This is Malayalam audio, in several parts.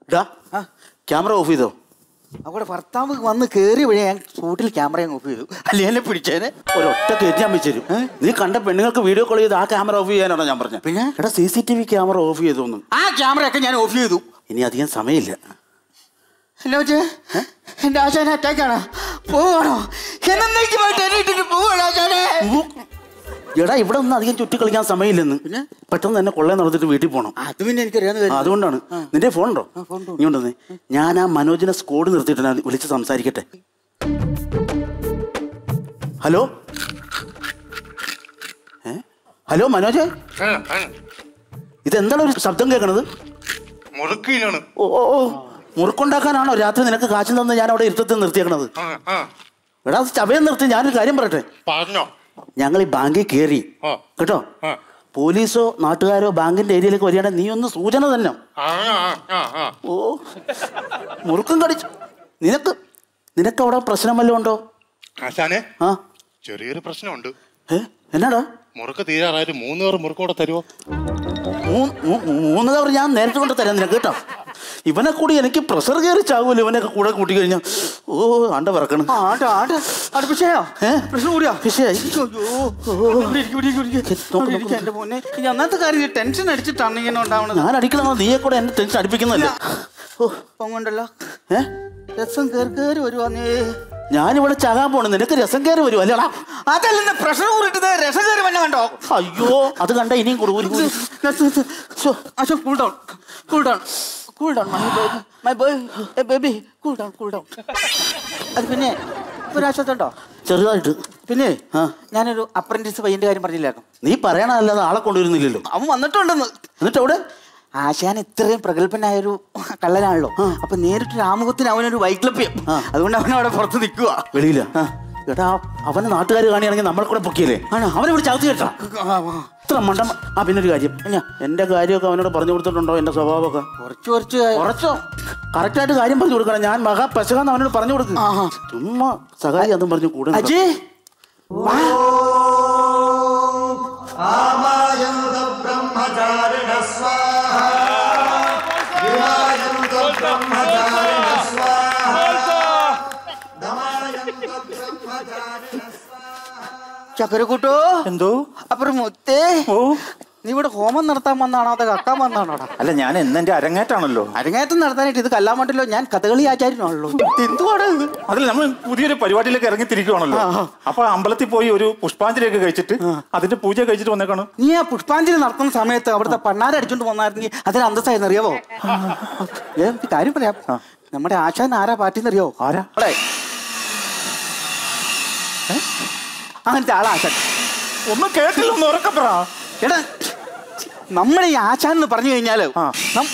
ഡാ ക്യാമറ ഓഫ് ചെയ്തോ അവിടെ ഭർത്താവ് വന്ന് കയറി വഴി ഞാൻ സൂട്ടിൽ ക്യാമറ ഓഫ് ചെയ്തു അല്ലെ എന്നെ പിടിച്ചേനെ ഒരൊറ്റ കയറ്റി ഞാൻ വെച്ചു നീ കണ്ട പെണ്ണുങ്ങൾക്ക് വീഡിയോ കോൾ ചെയ്ത് ആ ക്യാമറ ഓഫ് ചെയ്യാനാണോ ഞാൻ പറഞ്ഞത് പിന്നെ? എടാ C C T V camera off ചെയ്തോന്നും ആ ക്യാമറയൊക്കെ ഞാൻ ഓഫ് ചെയ്തു ഇനി അധികം സമയമില്ല എന്നാ വെച്ചേ എന്റെ ആശാന അറ്റാക്കാണ് പോവാണോ എന്നേക്കുമായിട്ട് എന്നെ ഇട്ടിട്ട് പോവാണ് ആശാനെ എടാ ഇവിടെ ഒന്നും അധികം ചുറ്റി കളിക്കാൻ സമയമില്ലെന്ന് പിന്നെ? പെട്ടെന്ന് തന്നെ കൊള്ളയെ നടത്തിട്ട് വീട്ടിൽ പോകണം അത് പിന്നെ എനിക്കറിയാവുന്ന ആ, കാര്യം അതുകൊണ്ടാണ് നിന്റെ ഫോൺ ഉണ്ടോ ഇങ്ങോട്ടൊന്ന് ഞാൻ ആ മനോജിനെ സ്കോഡ് നിർത്തിയിട്ട് ഞാൻ വിളിച്ച് സംസാരിക്കട്ടെ ഹലോ ഏ ഹലോ മനോജ് ഇതെന്താണ് ഒരു ശബ്ദം കേൾക്കണത് മുറുക്കിനാണ് ഓ ഓ ഓ മുറുക്കുണ്ടാക്കാനാണോ രാത്രി നിനക്ക് കാശ് തന്ന് ഞാൻ അവിടെ ഇരുത്തത്തിൽ നിർത്തിയേക്കണത് എടാ അത് ചവയം നിർത്തി ഞാനൊരു കാര്യം പറയട്ടെ പറഞ്ഞോ ഞങ്ങൾ ഈ ബാങ്കിൽ കയറി ആ. കേട്ടോ ആ. പോലീസോ നാട്ടുകാരോ ബാങ്കിന്റെ ഏരിയയിലേക്ക് വരികയാണെങ്കിൽ നീ ഒന്ന് സൂചന തന്നെ ആ ആ ആ ആ ഓ മുറുക്കം കടിച്ചു നിനക്ക് നിനക്ക് അവിടെ പ്രശ്നം വല്ലതും ഉണ്ടോ ആശാനെ ആ ചെറിയൊരു പ്രശ്നമുണ്ട് ഏ എന്നാടാ മുറുക്ക് തീരാറായിട്ട് മൂന്ന് പേർ മുറുക്ക് കൂടെ തരുമോ മൂ- മൂ- മൂന്ന് കവർ ഞാൻ നേരിട്ട് കൊണ്ട് തരാം നിനക്ക് കേട്ടോ ഇവനെ കൂടി എനിക്ക് പ്രഷർ കയറി ചാവൂല്ലോ ഇവനൊക്കെ കൂടെ കൂട്ടി കഴിഞ്ഞാൽ ഓ ആണ്ട പറക്കണം ആ, ആണ്ട് ആണ്ട് ആണ്ട് വിഷയോ ഏ? പ്രശ്നം കൂടിയാ വിഷയായി. അയ്യോ. ഇവിടെ ഇരിക്ക്, ഇവിടെ ഇരിക്ക്, ഇവിടെ ഇരിക്ക്. നോക്ക്, ഇവിടെ ഇരിക്ക്, എന്റെ പൊന്നെ ഈ അന്നത്തെ കാര്യം ടെൻഷൻ അടിച്ചിട്ടാണ് ഇങ്ങനെ ഉണ്ടാവണത് ഞാൻ അടിക്കണോ നീയെ കൂടെ എന്നെ ടെൻഷൻ അടിപ്പിക്കുന്നല്ലേ ഓ പൊങ്ങണ്ടല്ലോ ഏ രസം കേറി കേറി വരുവാന്നേ ഞാനിവിടെ ചാകാൻ പോണു നിനക്ക് രസം കയറി വരും അല്ലടാ അതല്ലെന്ന് പ്രഷർ കൂറിട്ടത് രസം കയറി വന്ന കണ്ടോ അയ്യോ അത് കണ്ട ഇനിയും കൂടി ഊരി ഊരി. ശ്ശോ. അശോ cool down cool down cool down my baby my baby baby cool down cool down അത് പിന്നെ ഒരാശ്വാസമുണ്ടോ ചെറുതായിട്ട് പിന്നെ ആ. ഞാനൊരു അപ്രന്റീസ് പയ്യന്റെ കാര്യം പറഞ്ഞില്ലായിരുന്നു നീ പറയണല്ലാതെ ആളെ കൊണ്ടുവരുന്നില്ലല്ലോ അവൻ വന്നിട്ടുണ്ടെന്ന് എന്നിട്ട് അവിടെ ആശാൻ ഇത്രയും പ്രഗത്ഭനായൊരു കള്ളനാണല്ലോ അപ്പൊ നേരിട്ട് രാമുഖത്തിന് അവനൊരു വൈക്ലഭ്യം അതുകൊണ്ട് അവൻ അവിടെ പുറത്ത് നിൽക്കുക വെളിയില്ല എടാ അവനെ നാട്ടുകാർ കാണുകയാണെങ്കിൽ നമ്മളെ കൂടെ പൊക്കിയല്ലേ ആണോ? അവനെ ഇവിടെ ചാത്തി കേട്ടാ ഇത്ര മണ്ടം ആ പിന്നെ ഒരു കാര്യം എന്നാ? എന്റെ കാര്യമൊക്കെ അവനോട് പറഞ്ഞു കൊടുത്തിട്ടുണ്ടോ എന്റെ സ്വഭാവമൊക്കെ കുറച്ച് കുറച്ച് കുറച്ചോ കറക്റ്റായിട്ട് കാര്യം പറഞ്ഞു കൊടുക്കണം ഞാൻ മഹാ പശകാന്ന് അവനോട് പറഞ്ഞു കൊടുക്കും ആഹാ. ചുമ്മാ സഹായി അതും പറഞ്ഞു കൂടെ നടക്കാം. അജയ് ചക്കരക്കൂട്ടോ എന്തോ അപ്പുറം മുത്തേ ഓ നീ ഇവിടെ ഹോമം നടത്താൻ വന്നാണോ അത് കക്കാൻ വന്നാണോടാ അല്ല ഞാൻ എന്നെ അരങ്ങേറ്റാണല്ലോ അരങ്ങേറ്റം നടത്താനായിട്ട് ഇത് കല്ലാമണ്ടല്ലോ ഞാൻ കഥകളി ആചാര്യനാണല്ലോ എന്തുവാണ് ഇത് അതിൽ നമ്മൾ പുതിയൊരു പരിപാടിയിലേക്ക് ഇറങ്ങി തിരിക്കുവാണല്ലോ അപ്പൊ അമ്പലത്തിൽ പോയി ഒരു പുഷ്പാഞ്ജലിയൊക്കെ കഴിച്ചിട്ട് അതിന്റെ പൂജ കഴിച്ചിട്ട് വന്നേക്കാണ് നീ ആ പുഷ്പാഞ്ജലി നടത്തുന്ന സമയത്ത് അവിടുത്തെ പണ്ണാര അടിച്ചോണ്ട് വന്നായിരുന്നെങ്കിൽ അതിന് അന്തസ്സായെന്ന് അറിയാവോ ഏ, ഒരു കാര്യം പറയാം നമ്മുടെ ആശാൻ ആരാ പാറ്റിന്നറിയോ ആരാ അവിടെ അങ്ങനത്തെ ആളാ ആശാൻ ഒന്നും കേട്ടില്ല ഒന്ന് ഉറക്കെ പറ എടാ നമ്മുടെ ഈ ആശാൻ എന്ന് പറഞ്ഞു കഴിഞ്ഞാല് ആ. നം-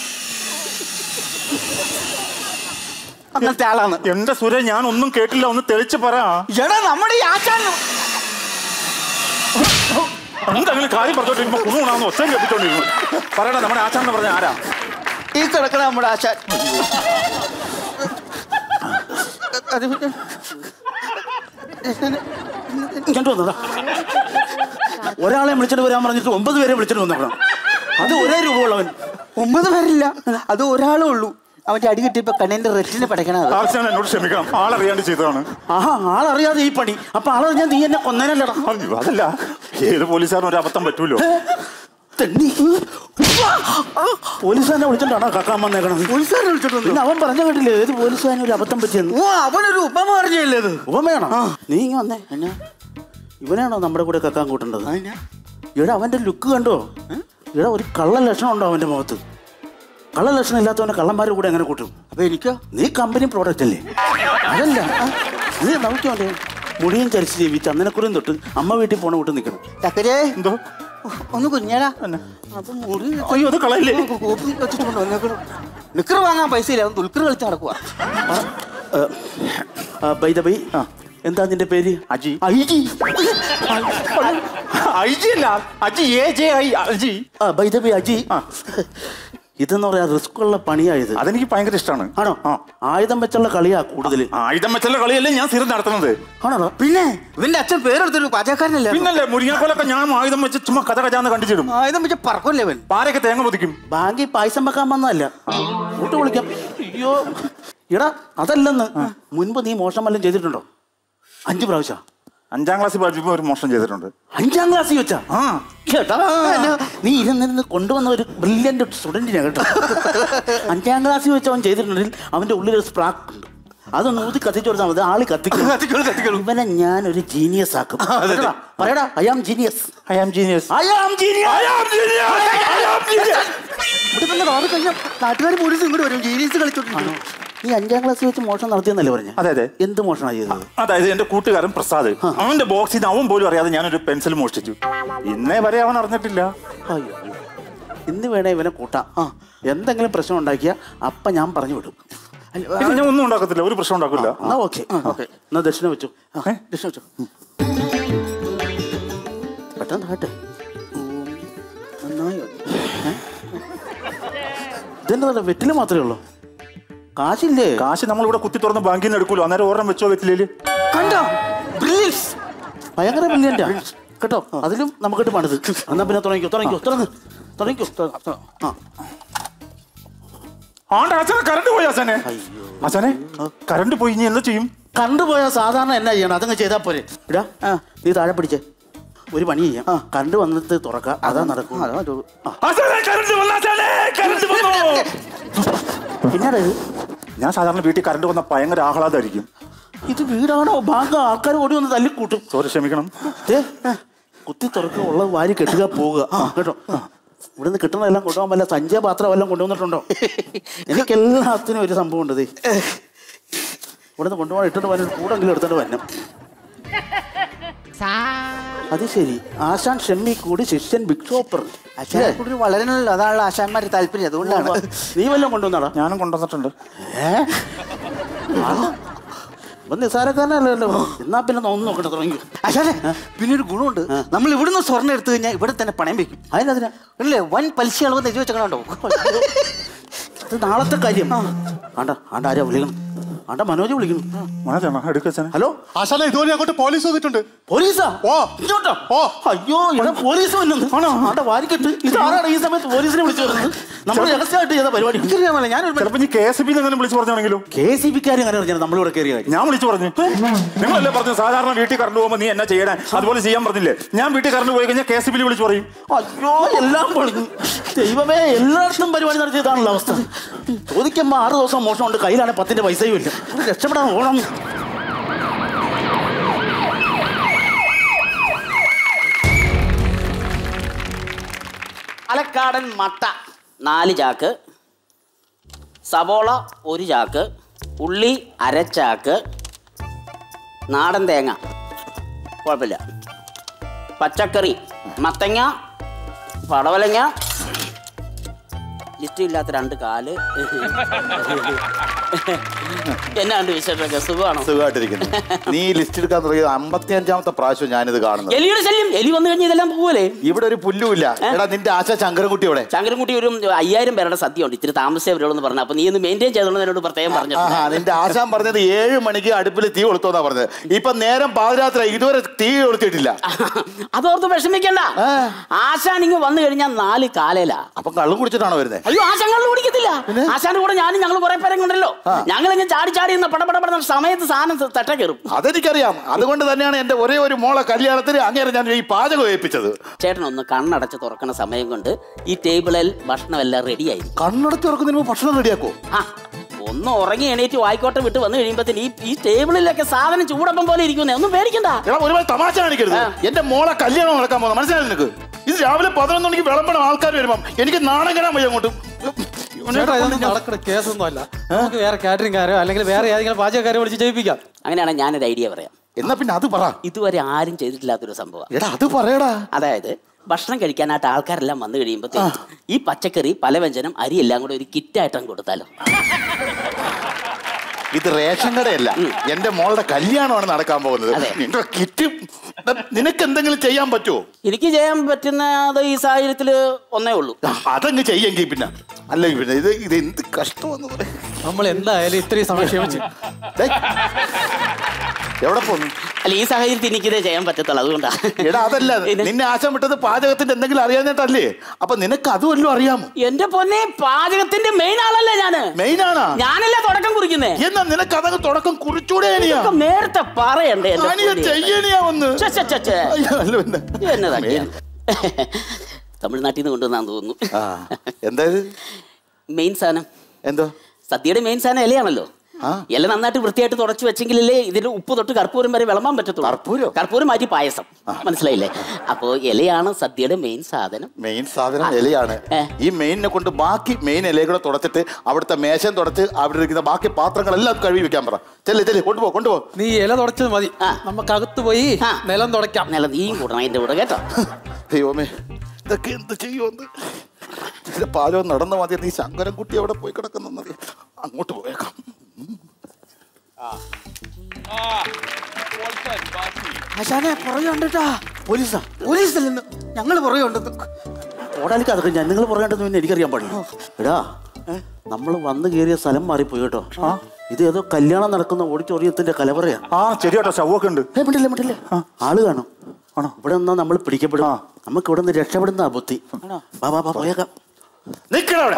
അങ്ങനത്തെ ആളാണ് എന്റെ സുര ഞാൻ ഒന്നും കേട്ടില്ല ഒന്ന് തെളിച്ച് പറ എടാ നമ്മുടെ ഈ ആശാൻ എന്തെങ്കിലും കാര്യം പറഞ്ഞോണ്ടിരുമ്പോ കുണുണാന്ന് ഒച്ച കേട്ടിട്ടോണ്ടിരുന്നു പറയടാ നമ്മുടെ ആശാന്ന് പറഞ്ഞ ആരാ ഈ കിടക്കണ നമ്മുടെ ആശാൻ അത് പിന്നെ ഇങ്ങോട്ട് വന്നതാ ഒരാളെ വിളിച്ചിട്ട് വരാൻ പറഞ്ഞിട്ട് ഒമ്പത് പേരെ വിളിച്ചിട്ട് വന്നേക്കണം അത് ഒരേ രൂപ ഉള്ളവൻ ഒമ്പത് പേരില്ല അത് ഒരാളേ ഉള്ളൂ അവന്റെ അടി കിട്ടിയപ്പോ കണ്ണിന്റെ റെറ്റിനെ പഠിക്കണത് ആശാൻ എന്നോട് ക്ഷമിക്കണം ആളറിയാണ്ട് ചെയ്തതാണ് ആഹാ ആളറിയാതെ ഈ പണി അപ്പൊ ആളറിഞ്ഞാൽ നീ എന്നെ കൊന്നേനല്ലടാ അയ്യോ, അതല്ല ഏത് പോലീസുകാരനും ഒരു അബദ്ധം പറ്റൂലോ തെണ്ടി പോലീസുകാരനെ വിളിച്ചിട്ടാണോ കക്കാൻ വന്നേക്കണം പോലീസുകാരെ വിളിച്ചിട്ട് പിന്നെ അവൻ പറഞ്ഞ കേട്ടില്ലേ ഏത് പോലീസുകാരനും ഒരു അബദ്ധം പറ്റിയെന്ന് ഓ അവനൊരു ഉപമ പറഞ്ഞല്ലേ ഇത് ഉപമയാണോ നീ ഇങ്ങ് വന്നേ ഇവനാണോ നമ്മുടെ കൂടെ കക്കാൻ കൂട്ടേണ്ടത് ഇവിടെ അവന്റെ ലുക്ക് കണ്ടോ ഇവിടെ ഒരു കള്ള ലക്ഷണം ഉണ്ടോ അവന്റെ മുഖത്ത് കള്ള ലക്ഷണം ഇല്ലാത്തവനെ കള്ളന്മാരുടെ കൂടെ എങ്ങനെ കൂട്ടും അപ്പൊ എനിക്കോ നീ കമ്പനി പ്രോഡക്റ്റ് അല്ലേ അതല്ല ആ, നീ നോക്കിയോണ്ടേ മുടിയും ചരിച്ച് ജീവി ചന്ദനക്കുറിയും തൊട്ട് അമ്മ വീട്ടിൽ പോണ കൂട്ട് നിൽക്കണം ചക്കരേ എന്തോ ഒന്ന് കുഞ്ഞാടാ അപ്പൊ മുറി അയ്യോ അത് കളയില്ലേ കോപ്പി വെച്ചിട്ട് കൊണ്ട് വന്നേക്കണം നിക്കർ വാങ്ങാൻ പൈസ ഇല്ല അവൻ ദുൽഖർ കളിച്ച് നടക്കുക ബൈ ദ ബൈ എന്താ നിന്റെ പേര് അജി ഐജി ഐജി അല്ല Aji A J I Aji ആ ബൈ ദ ബൈ അജി ഇതെന്ന് പറയാ റിസ്ക് ഉള്ള പണിയായത് അതെനിക്ക് ഭയങ്കര ഇഷ്ടമാണ് ആണോ ആ ആയുധം വെച്ചുള്ള കളിയാ കൂടുതൽ ആയുധം വെച്ചുള്ള കളിയല്ലേ ഞാൻ സ്ഥിരം നടത്തുന്നത് ആണോ പിന്നെ ഇവന്റെ അച്ഛൻ പേരെടുത്തൊരു പാചകക്കാരനല്ലേ പിന്നല്ലേ മുരിങ്ങാക്കോലൊക്കെ ഞാൻ ആയുധം വെച്ച് ചുമ്മാ കഥ കജാന്ന് കണ്ടിച്ചിടും ആയുധം വെച്ച് പറക്കല്ലേ അവൻ പാരൊക്കെ തേങ്ങ പൊതിക്കും ബാങ്കിൽ പായസം വെക്കാൻ വന്നതല്ല കൂട്ട് വിളിക്കാം അയ്യോ എടാ അതല്ലെന്ന് മുൻപ് നീ മോശം വല്ലതും ചെയ്തിട്ടുണ്ടോ അഞ്ച് പ്രാവശ്യം അഞ്ചാം ക്ലാസ്സിൽ പഠിച്ചപ്പോൾ ഒരു മോഷണം ചെയ്തിട്ടുണ്ട് അഞ്ചാം ക്ലാസ്സിൽ വെച്ചാ ആ കേട്ടാ നീ ഇരുന്നിരുന്ന് കൊണ്ടുവന്ന ഒരു ബ്രില്യന്റ് സ്റ്റുഡന്റിനെ കേട്ടോ അഞ്ചാം ക്ലാസ്സിൽ വെച്ച് അവൻ ചെയ്തിട്ടുണ്ടെങ്കിൽ അവന്റെ ഉള്ളിൽ ഒരു സ്പ്രാക്ക് ഉണ്ട് അതൊന്ന് ഊതി കത്തിച്ചു കൊടുത്താൽ മതി ആളി കത്തിക്കും കത്തിക്കോളൂ കത്തിക്കോളൂ ഇവനെ ഞാൻ ഒരു ജീനിയസ് ആക്കും കേട്ടോടാ? പറയടാ I am genius I am genius I am genius ഇവിടെ തന്നെ വാതി കഴിഞ്ഞാൽ നാട്ടുകാർ പോലീസ് ഇങ്ങോട്ട് വരും ജീനീസ് കളിച്ചോണ്ടിരിക്കുന്നു നീ അഞ്ചാം ക്ലാസ്സിൽ വെച്ച് മോഷണം നടത്തിയെന്നല്ലേ പറഞ്ഞ അതെ അതെ എന്ത് മോഷണമാണ് ചെയ്തത് അതായത് എന്റെ കൂട്ടുകാരൻ പ്രസാദ് അവന്റെ ബോക്സിൽ നിന്ന് അവൻ പോലും അറിയാതെ ഞാനൊരു പെൻസിൽ മോഷ്ടിച്ചു ഇന്നേ വരെ അവൻ അറിഞ്ഞിട്ടില്ല അയ്യോ ഇന്ന് വേണേ ഇവനെ കൂട്ടാം ആ എന്തെങ്കിലും പ്രശ്നം ഉണ്ടാക്കിയാ അപ്പ ഞാൻ പറഞ്ഞു വിടും പിന്നെ ഞാൻ ഒന്നും ഉണ്ടാക്കത്തില്ല ഒരു പ്രശ്നം ഉണ്ടാക്കില്ല എന്നാ ഓക്കെ ഓക്കെ എന്നാ ദക്ഷിണ വെച്ചു ഏ? ദക്ഷിണ വെച്ചു പെട്ടെന്ന് ആട്ടെ നന്നായി ഏ? ഇതെന്താ വെറ്റില് മാത്രമേ ഉള്ളൂ കാശില്ലേ കാശ് നമ്മളിവിടെ കുത്തി തുറന്ന് ബാങ്കിൽ നിന്ന് എടുക്കൂലോ അന്നേരം ഒരെണ്ണം വെച്ചോ വെച്ചില്ലേ കണ്ടോ ബ്രില്യൻസ് ഭയങ്കര ബ്രില്യൻ്റാ കേട്ടോ അതിലും നമുക്കിട്ട് പണിത് എന്നാ പിന്നെ തുടങ്ങിക്കോ തുടങ്ങിക്കോ തുടങ്ങ് തുടങ്ങിക്കോ ത- ത- ആ ആണ്ട് അച്ഛനെ കറണ്ട് പോയി അച്ഛനെ അയ്യോ അച്ഛനെ കറണ്ട് പോയി ഇനി എന്താ ചെയ്യും കണ്ടുപോയാൽ സാധാരണ എന്നാ ചെയ്യണം അതങ്ങ് ചെയ്താൽ പോരെ ഇടാ നീ താഴെ പിടിച്ചേ ഒരു പണി ചെയ്യാം കണ്ടു വന്നിട്ട് തുറക്കാം അതാ നടക്കും അച്ഛനെ കറണ്ട് വന്നു അച്ഛനെ കറണ്ട് വന്നു പിന്നീട് ഞാൻ സാധാരണ വീട്ടിൽ കറണ്ട് വന്ന ഭയങ്കര ആഹ്ലാദമായിരിക്കും ഇത് വീടാണോ ബാങ്ക് ആൾക്കാർ ഓടി വന്ന് തല്ലിക്കൂട്ടും സോറി ക്ഷമിക്കണം ദേ, കുത്തി തുറക്കുക ഉള്ള വാരി കെട്ടുക പോവുക കേട്ടോ ഇവിടുന്ന് കിട്ടുന്നതെല്ലാം കൊണ്ടുപോകാൻ വല്ല സഞ്ചയ പാത്രം വല്ലതും കൊണ്ടുവന്നിട്ടുണ്ടോ എനിക്കെല്ലാത്തിനും ഒരു സംഭവം ഉണ്ട് ദേ ഇവിടുന്ന് കൊണ്ടുപോകാൻ ഇട്ടിട്ട് വരണം കൂടെങ്കിലും എടുത്തിട്ട് വരണം അത് ശരി ആശാൻ ഷെമ്മി കൂടി ശിഷ്യൻ ബിഗ് ഷോപ്പർ ആശാനെ കൂടുതൽ വളരണല്ലോ അതാണല്ലോ ആശാന്മാര് താല്പര്യം അതുകൊണ്ടാണ് നീ വല്ലതും കൊണ്ടുവന്നാടാ ഞാനും കൊണ്ടുവന്നിട്ടുണ്ട് ഏ ഇവൻ നിസാരക്കാരനല്ലല്ലോ എന്നാ പിന്നെ ഒന്ന് നോക്കട്ടെ തുടങ്ങി ആശാനെ പിന്നെ ഒരു ഗുണമുണ്ട് നമ്മൾ ഇവിടുന്ന് സ്വർണ്ണം എടുത്തു കഴിഞ്ഞാൽ ഇവിടെ തന്നെ പണയം വെക്കും അതിനതിനാ അല്ലേ വൻ പലിശ അളവ് നെജി വെച്ചോ ഇത് നാളത്തെ കാര്യം ആണ്ട ആണ്ട ആരാ വിളിക്കണം ആണ്ട മനോജ് വിളിക്കുന്നു മനോജാണോ എടുക്കച്ഛനെ ഹലോ ആശാനെ ഇതുവരെ അങ്ങോട്ട് പോലീസ് വന്നിട്ടുണ്ട് പോലീസാ ഓ. ഇങ്ങോട്ടോ ഓ. അയ്യോ ഇവിടെ പോലീസ് വന്നു ആണോ ആണ്ട വാരിക്കെട്ട് ഇതാരാണ് ഈ സമയത്ത് പോലീസിനെ വിളിച്ചു വരുന്നത് നമ്മൾ രഹസ്യമായിട്ട് ചെയ്ത പരിപാടി ഞാനൊരു ചിലപ്പോ ഇനി കെ എസ് ബി എങ്ങനെ വിളിച്ചു പറഞ്ഞാണെങ്കിലോ കെ സി ബിക്കാർ അങ്ങനെ പറഞ്ഞാൽ നമ്മളിവിടെ കയറിയ കാര്യം ഞാൻ വിളിച്ചു പറഞ്ഞു നിങ്ങളല്ലേ പറഞ്ഞു സാധാരണ വീട്ടിൽ കറണ്ട് പോകുമ്പോൾ നീ എന്നാ ചെയ്യണേ അതുപോലെ ചെയ്യാൻ പറഞ്ഞില്ലേ ഞാൻ വീട്ടിൽ കറണ്ട് പോയി കഴിഞ്ഞാൽ കെ എസ് ബിയിൽ വിളിച്ചു പറയും അയ്യോ എല്ലാം പൊളിഞ്ഞു ദൈവമേ എല്ലായിടത്തും പരിപാടി നടത്തിയതാണല്ലോ അവസ്ഥ ചോദിക്കുമ്പോ ആറ് ദിവസം മോശമുണ്ട് കയ്യിലാണ് പത്തിന്റെ പൈസയും ഇല്ല ഇത് രക്ഷപ്പെടാൻ ഓണം പാലക്കാടൻ മട്ട നാല് ചാക്ക് സവോള ഒരു ചാക്ക് ഉള്ളി അരച്ചാക്ക് നാടൻ തേങ്ങ കുഴപ്പമില്ല പച്ചക്കറി മത്തങ്ങ പടവലങ്ങ ലിസ്റ്റ് ഇല്ലാത്ത രണ്ട് കാല് എന്നാണ്ട് വിശേഷമൊക്കെ സുഖമാണോ സുഖമായിട്ടിരിക്കുന്നു നീ ലിസ്റ്റ് എടുക്കാൻ തുടങ്ങിയത് അമ്പത്തി അഞ്ചാമത്തെ പ്രാവശ്യം ഞാനിത് കാണുന്നത് എലിയുടെ ശല്യം എലി വന്നു കഴിഞ്ഞാൽ ഇതെല്ലാം പോവല്ലേ ഇവിടെ ഒരു പുല്ലുമില്ല എടാ നിന്റെ ആശ ശങ്കരൻകുട്ടി ഇവിടെ ചങ്കരൻകുട്ടി ഒരു അയ്യായിരം പേരുടെ സദ്യ ഉണ്ട് ഇത്തിരി താമസിച്ചേ വരുള്ളൂ എന്ന് പറഞ്ഞു അപ്പൊ നീ ഒന്ന് മെയിൻറ്റെയിൻ ചെയ്തോളൂ പ്രത്യേകം പറഞ്ഞു ആഹാ നിന്റെ ആശാൻ പറഞ്ഞത് ഏഴ് മണിക്ക് അടുപ്പിൽ തീ കൊളുത്തോന്നാ പറഞ്ഞത് ഇപ്പൊ നേരം പാതിരാത്രി ഇതുവരെ തീ കൊളുത്തിയിട്ടില്ല അതോർത്ത് വിഷമിക്കണ്ട ആശാൻ ഇങ്ങ് വന്നു കഴിഞ്ഞാൽ നാല് കാലയിലാ അപ്പൊ കള്ളും കുടിച്ചിട്ടാണോ വരുന്നത് അയ്യോ ആശാൻ കള്ളു കുടിക്കത്തില്ല ആശാന്റെ കൂടെ ഞാനും ഞങ്ങൾ കുറെ പേരെ കൊണ്ടല്ലോ ഞങ്ങൾ ഇങ്ങനെ ചാടി ചാടി എന്ന പടപടപെടുന്ന സമയത്ത് സാധനം തട്ട കയറും അതെനിക്കറിയാം അതുകൊണ്ട് തന്നെയാണ് എന്റെ ഒരേ ഒരു മോളെ കല്യാണത്തിന് അങ്ങനെ ഞാൻ ഈ പാചകം ഏൽപ്പിച്ചത് ചേട്ടൻ ഒന്ന് കണ്ണടച്ച് തുറക്കണ സമയം കൊണ്ട് ഈ ടേബിളിൽ ഭക്ഷണം എല്ലാം റെഡിയായി കണ്ണടച്ച് തുറക്കുന്നതിന് മുമ്പ് ഭക്ഷണം റെഡിയാക്കോ ആ ഒന്ന് ഉറങ്ങി എണീറ്റ് വായിക്കോട്ടെ വിട്ട് വന്നു കഴിയുമ്പോഴത്തേന് ഈ ഈ ടേബിളിലൊക്കെ സാധനം ചൂടപ്പം പോലെ ഇരിക്കുന്നേ ഒന്നും പേടിക്കണ്ട എടാ ഒരുപാട് തമാശ കാണിക്കരുത് എന്റെ മോളെ കല്യാണം നടക്കാൻ പോകുന്നത് മനസ്സിലായി നിനക്ക് ഇത് രാവിലെ പതിനൊന്ന് മണിക്ക് വിളമ്പണം ആൾക്കാർ വരുമ്പം എനിക്ക് നാണം കയറാൻ വയ്യ അങ്ങോട്ടും ചേട്ടാ ഇതൊന്നും നടക്കുന്ന കേസൊന്നും അല്ല നമുക്ക് വേറെ കാറ്ററിംഗുകാരോ അല്ലെങ്കിൽ വേറെ ഏതെങ്കിലും പാചകക്കാരോ വിളിച്ച് ചെയ്യിപ്പിക്കാം അങ്ങനെയാണെങ്കിൽ ഞാനൊരു ഐഡിയ പറയാം എന്നാ പിന്നെ അത് പറ ഇതുവരെ ആരും ചെയ്തിട്ടില്ലാത്തൊരു സംഭവം എടാ അത് പറയടാ അതായത് ഭക്ഷണം കഴിക്കാനായിട്ട് ആൾക്കാരെല്ലാം വന്നു കഴിയുമ്പോൾ ഈ പച്ചക്കറി പലവ്യഞ്ജനം അരി എല്ലാം കൂടെ ഒരു കിറ്റായിട്ടങ്ങ് കൊടുത്താലോ ഇത് റേഷൻ കടയല്ല എന്റെ മോളുടെ കല്യാണമാണ് നടക്കാൻ പോകുന്നത് അതെ. നിന്റെ കിറ്റ് നിനക്ക് എന്തെങ്കിലും ചെയ്യാൻ പറ്റുമോ എനിക്ക് ചെയ്യാൻ പറ്റുന്നത് ഈ സാഹചര്യത്തിൽ ഒന്നേ ഉള്ളൂ അതങ്ങ് ചെയ്യെങ്കിൽ പിന്നെ അല്ല പിന്നെ ഇത് ഇത് എന്ത് കഷ്ടമെന്ന് പറയാം നമ്മൾ എന്തായാലും ഇത്രയും സമയം ക്ഷമിച്ചു എവിടെ പോന്നു അല്ല ഈ സാഹചര്യത്തിൽ എനിക്കിതേ ചെയ്യാൻ പറ്റത്തുള്ളൂ അതുകൊണ്ടാ എടാ അതല്ല പിന്നെ? നിന്നെ ആശം വിട്ടത് പാചകത്തിന്റെ എന്തെങ്കിലും അറിയാഞ്ഞിട്ടല്ലേ അപ്പൊ നിനക്ക് അതുമല്ലോ അറിയാമോ എന്റെ പൊന്നെ പാചകത്തിന്റെ മെയിൻ ആളല്ലേ ഞാന് മെയിൻ ആണാ ഞാനല്ലേ തുടക്കം കുറിക്കുന്നേ എന്നാ നിനക്ക് അതങ്ങ് തുടക്കം കുറിച്ചൂടെ അനിയാ ഇതൊക്കെ നേരത്തെ പറയണ്ടേ എന്റെ അനിയ പൊന്നേ. ചെയ്യണിയാ വന്ന് ഛെ, ഛെ, ഛെ, ഛെ. അയ്യോ, അല്ല പിന്നെ എന്നതാ തമിഴ്നാട്ടിൽ നിന്ന് കൊണ്ടുവന്നാന്ന് തോന്നുന്നു ആ എന്താ ഇത് മെയിൻ സാധനം എന്തോ സദ്യയുടെ മെയിൻ സാധനം ഇലയാണല്ലോ ആ. ഇല നന്നായിട്ട് വൃത്തിയായിട്ട് തുടച്ചു വെച്ചെങ്കിലല്ലേ ഇതിൽ ഉപ്പ് തൊട്ട് കർപ്പൂരം വരെ വിളമ്പാൻ പറ്റത്തുള്ളൂ കർപ്പൂരോ? കർപ്പൂരം മാറ്റി പായസം മനസ്സിലായില്ലേ അപ്പോ ഇലയാണ് സദ്യയുടെ മെയിൻ സാധനം മെയിൻ സാധനം ഇലയാണ് ഏ. ഈ മെയിനിനെ കൊണ്ട് ബാക്കി മെയിൻ ഇലയും കൂടെ തുടച്ചിട്ട് അവിടുത്തെ മേശം തുടച്ച് അവിടെ ഇരിക്കുന്ന ബാക്കി പാത്രങ്ങളെല്ലാം കഴുകി വെക്കാൻ പറ ചെല്ല് ചെല്ല് കൊണ്ടുപോ കൊണ്ടുപോ നീ ഇല തുടച്ചത് മതി ആ. നമുക്ക് അകത്ത് പോയി ആ. നിലം തുടയ്ക്കാം നല്ല നീയും കൂടണം അതിന്റെ കൂടെ കേട്ടോ ദൈവമേ ഇതൊക്കെ എന്ത് ചെയ്യുമെന്ന് ഇതിന്റെ പാലം നടന്ന മതി നീ ശങ്കരൻകുട്ടി അവിടെ പോയി കിടക്കുന്നത് അങ്ങോട്ട് പോയേക്കാം ആശാനെ പുറകെ ഉണ്ടട്ടാ പോലീസാ പോലീസിൽ നിന്ന് ഞങ്ങൾ പുറകെ ഉണ്ടെന്ന് ഓടാലിക്ക് അതൊക്കെ ഞാൻ നിങ്ങൾ പറയേണ്ടത് പിന്നെ എനിക്കറിയാൻ പാടില്ല എടാ നമ്മൾ വന്നു കയറിയ സ്ഥലം മാറിപ്പോയി കേട്ടോ ഇത് ഏതോ കല്യാണം നടക്കുന്ന ഓഡിറ്റോറിയത്തിന്റെ കലവറയാ ആ ശരിയാട്ടോ ശവൊക്കെ ഉണ്ട് ഏ മിണ്ടില്ല മിണ്ടില്ല ആള് കാണും ആണോ ഇവിടെ നിന്നാ നമ്മൾ പിടിക്കപ്പെടും നമുക്ക് ഇവിടെ നിന്ന് രക്ഷപ്പെടുന്ന ബുദ്ധി വാ വാ വാ പോയേക്കാം നിക്കണ അവിടെ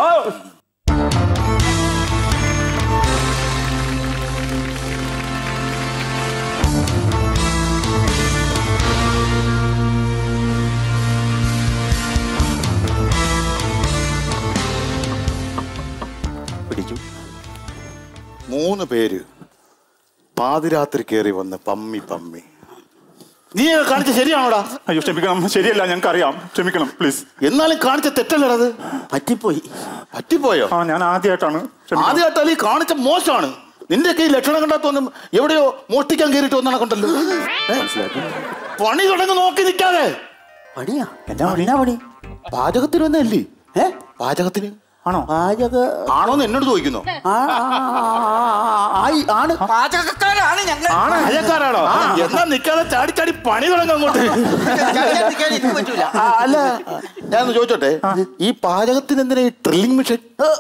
പിടിച്ചു മൂന്ന് പേര് പാതിരാത്രി കയറി വന്ന് പമ്മി പമ്മി നീ കാണിച്ച ശരിയാണോടാ അയ്യോ ക്ഷമിക്കണം ശരിയല്ല ഞങ്ങൾക്ക് അറിയാം ക്ഷമിക്കണം പ്ലീസ് എന്നാലും കാണിച്ച തെറ്റല്ലടത് പറ്റിപ്പോയി പറ്റിപ്പോയോ ആ ഞാൻ ആദ്യമായിട്ടാണ് ക്ഷമിക്കണം ആദ്യമായിട്ടല്ല ഈ കാണിച്ച മോശമാണ് നിന്റെ ഈ ലക്ഷണം കണ്ടാത്തൊന്നും എവിടെയോ മോഷ്ടിക്കാൻ കയറിയിട്ട് വന്നാണ് കൊണ്ടല്ലോ പണി തുടങ്ങി നോക്കി നിൽക്കാതെ പണിയാ എന്നാ പണി എന്നാ പണി പാചകത്തിന് വന്നല്ലേ ഏ പാചകത്തിന് ആണോ പാചക ആണോന്ന് എന്നോട് ചോദിക്കുന്നു ആ, ആ, ആ, ആ, ആയി ആണ് പാചകക്കാരാണ് ഞങ്ങൾ പാചകക്കാരാണോ എന്നാ നിൽക്കാതെ ചാടി ചാടി പണി തുടങ്ങും അങ്ങോട്ട് നിൽക്കാൻ എനിക്ക് പറ്റൂല ആ, അല്ല ഞാൻ ചോദിച്ചോട്ടെ ഈ പാചകത്തിന് എന്തിനാ ഈ ഡ്രില്ലിംഗ് മെഷീൻ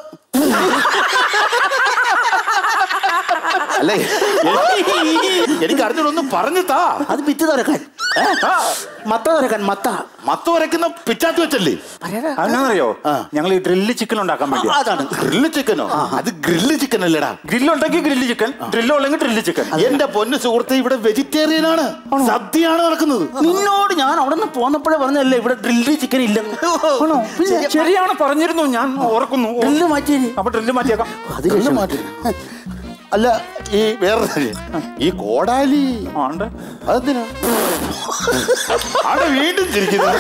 അല്ലേ എനിക്ക് അറിഞ്ഞോടൊന്ന് പറഞ്ഞു താ അത് വിറ്റ് തുറക്കാൻ ഏ? മത്ത തുറക്കാൻ മത്ത മത്ത വരയ്ക്കുന്ന പിച്ചാത്തി വെച്ചല്ലേ അതെന്നറിയോ ഞങ്ങൾ ഈ ഡ്രില്ല് ചിക്കൻ ഉണ്ടാക്കാൻ വേണ്ടി അതാണ് ഗ്രില്ല് ചിക്കനോ അത് ഗ്രില്ല് ചിക്കൻ അല്ലേടാ ഗ്രില്ലുണ്ടെങ്കിൽ ഗ്രില്ല് ചിക്കൻ ഡ്രില്ല് ഉള്ളെങ്കിൽ ഡ്രില്ല് ചിക്കൻ എന്റെ പൊന്നു സുഹൃത്തെ ഇവിടെ വെജിറ്റേറിയൻ ആണ് സദ്യയാണ് നടക്കുന്നത് നിന്നോട് ഞാൻ അവിടെ നിന്ന് പോന്നപ്പോഴേ പറഞ്ഞല്ലേ ഇവിടെ ഡ്രില്ല് ചിക്കൻ ഇല്ലെന്ന് ആണോ പിന്നെ ശരിയാണ് പറഞ്ഞിരുന്നു ഞാൻ ഓർക്കുന്നു ഡ്രില്ല് മാറ്റി അപ്പൊ ഡ്രില്ല് മാറ്റിയേക്കാം അത് രക്ഷ മാറ്റി അല്ല ഈ വേറെ കാര്യം. ഈ കോടാലി ആ ഉണ്ട് അതെന്തിനാ അവിടെ വീണ്ടും ചിരിക്കുന്നത്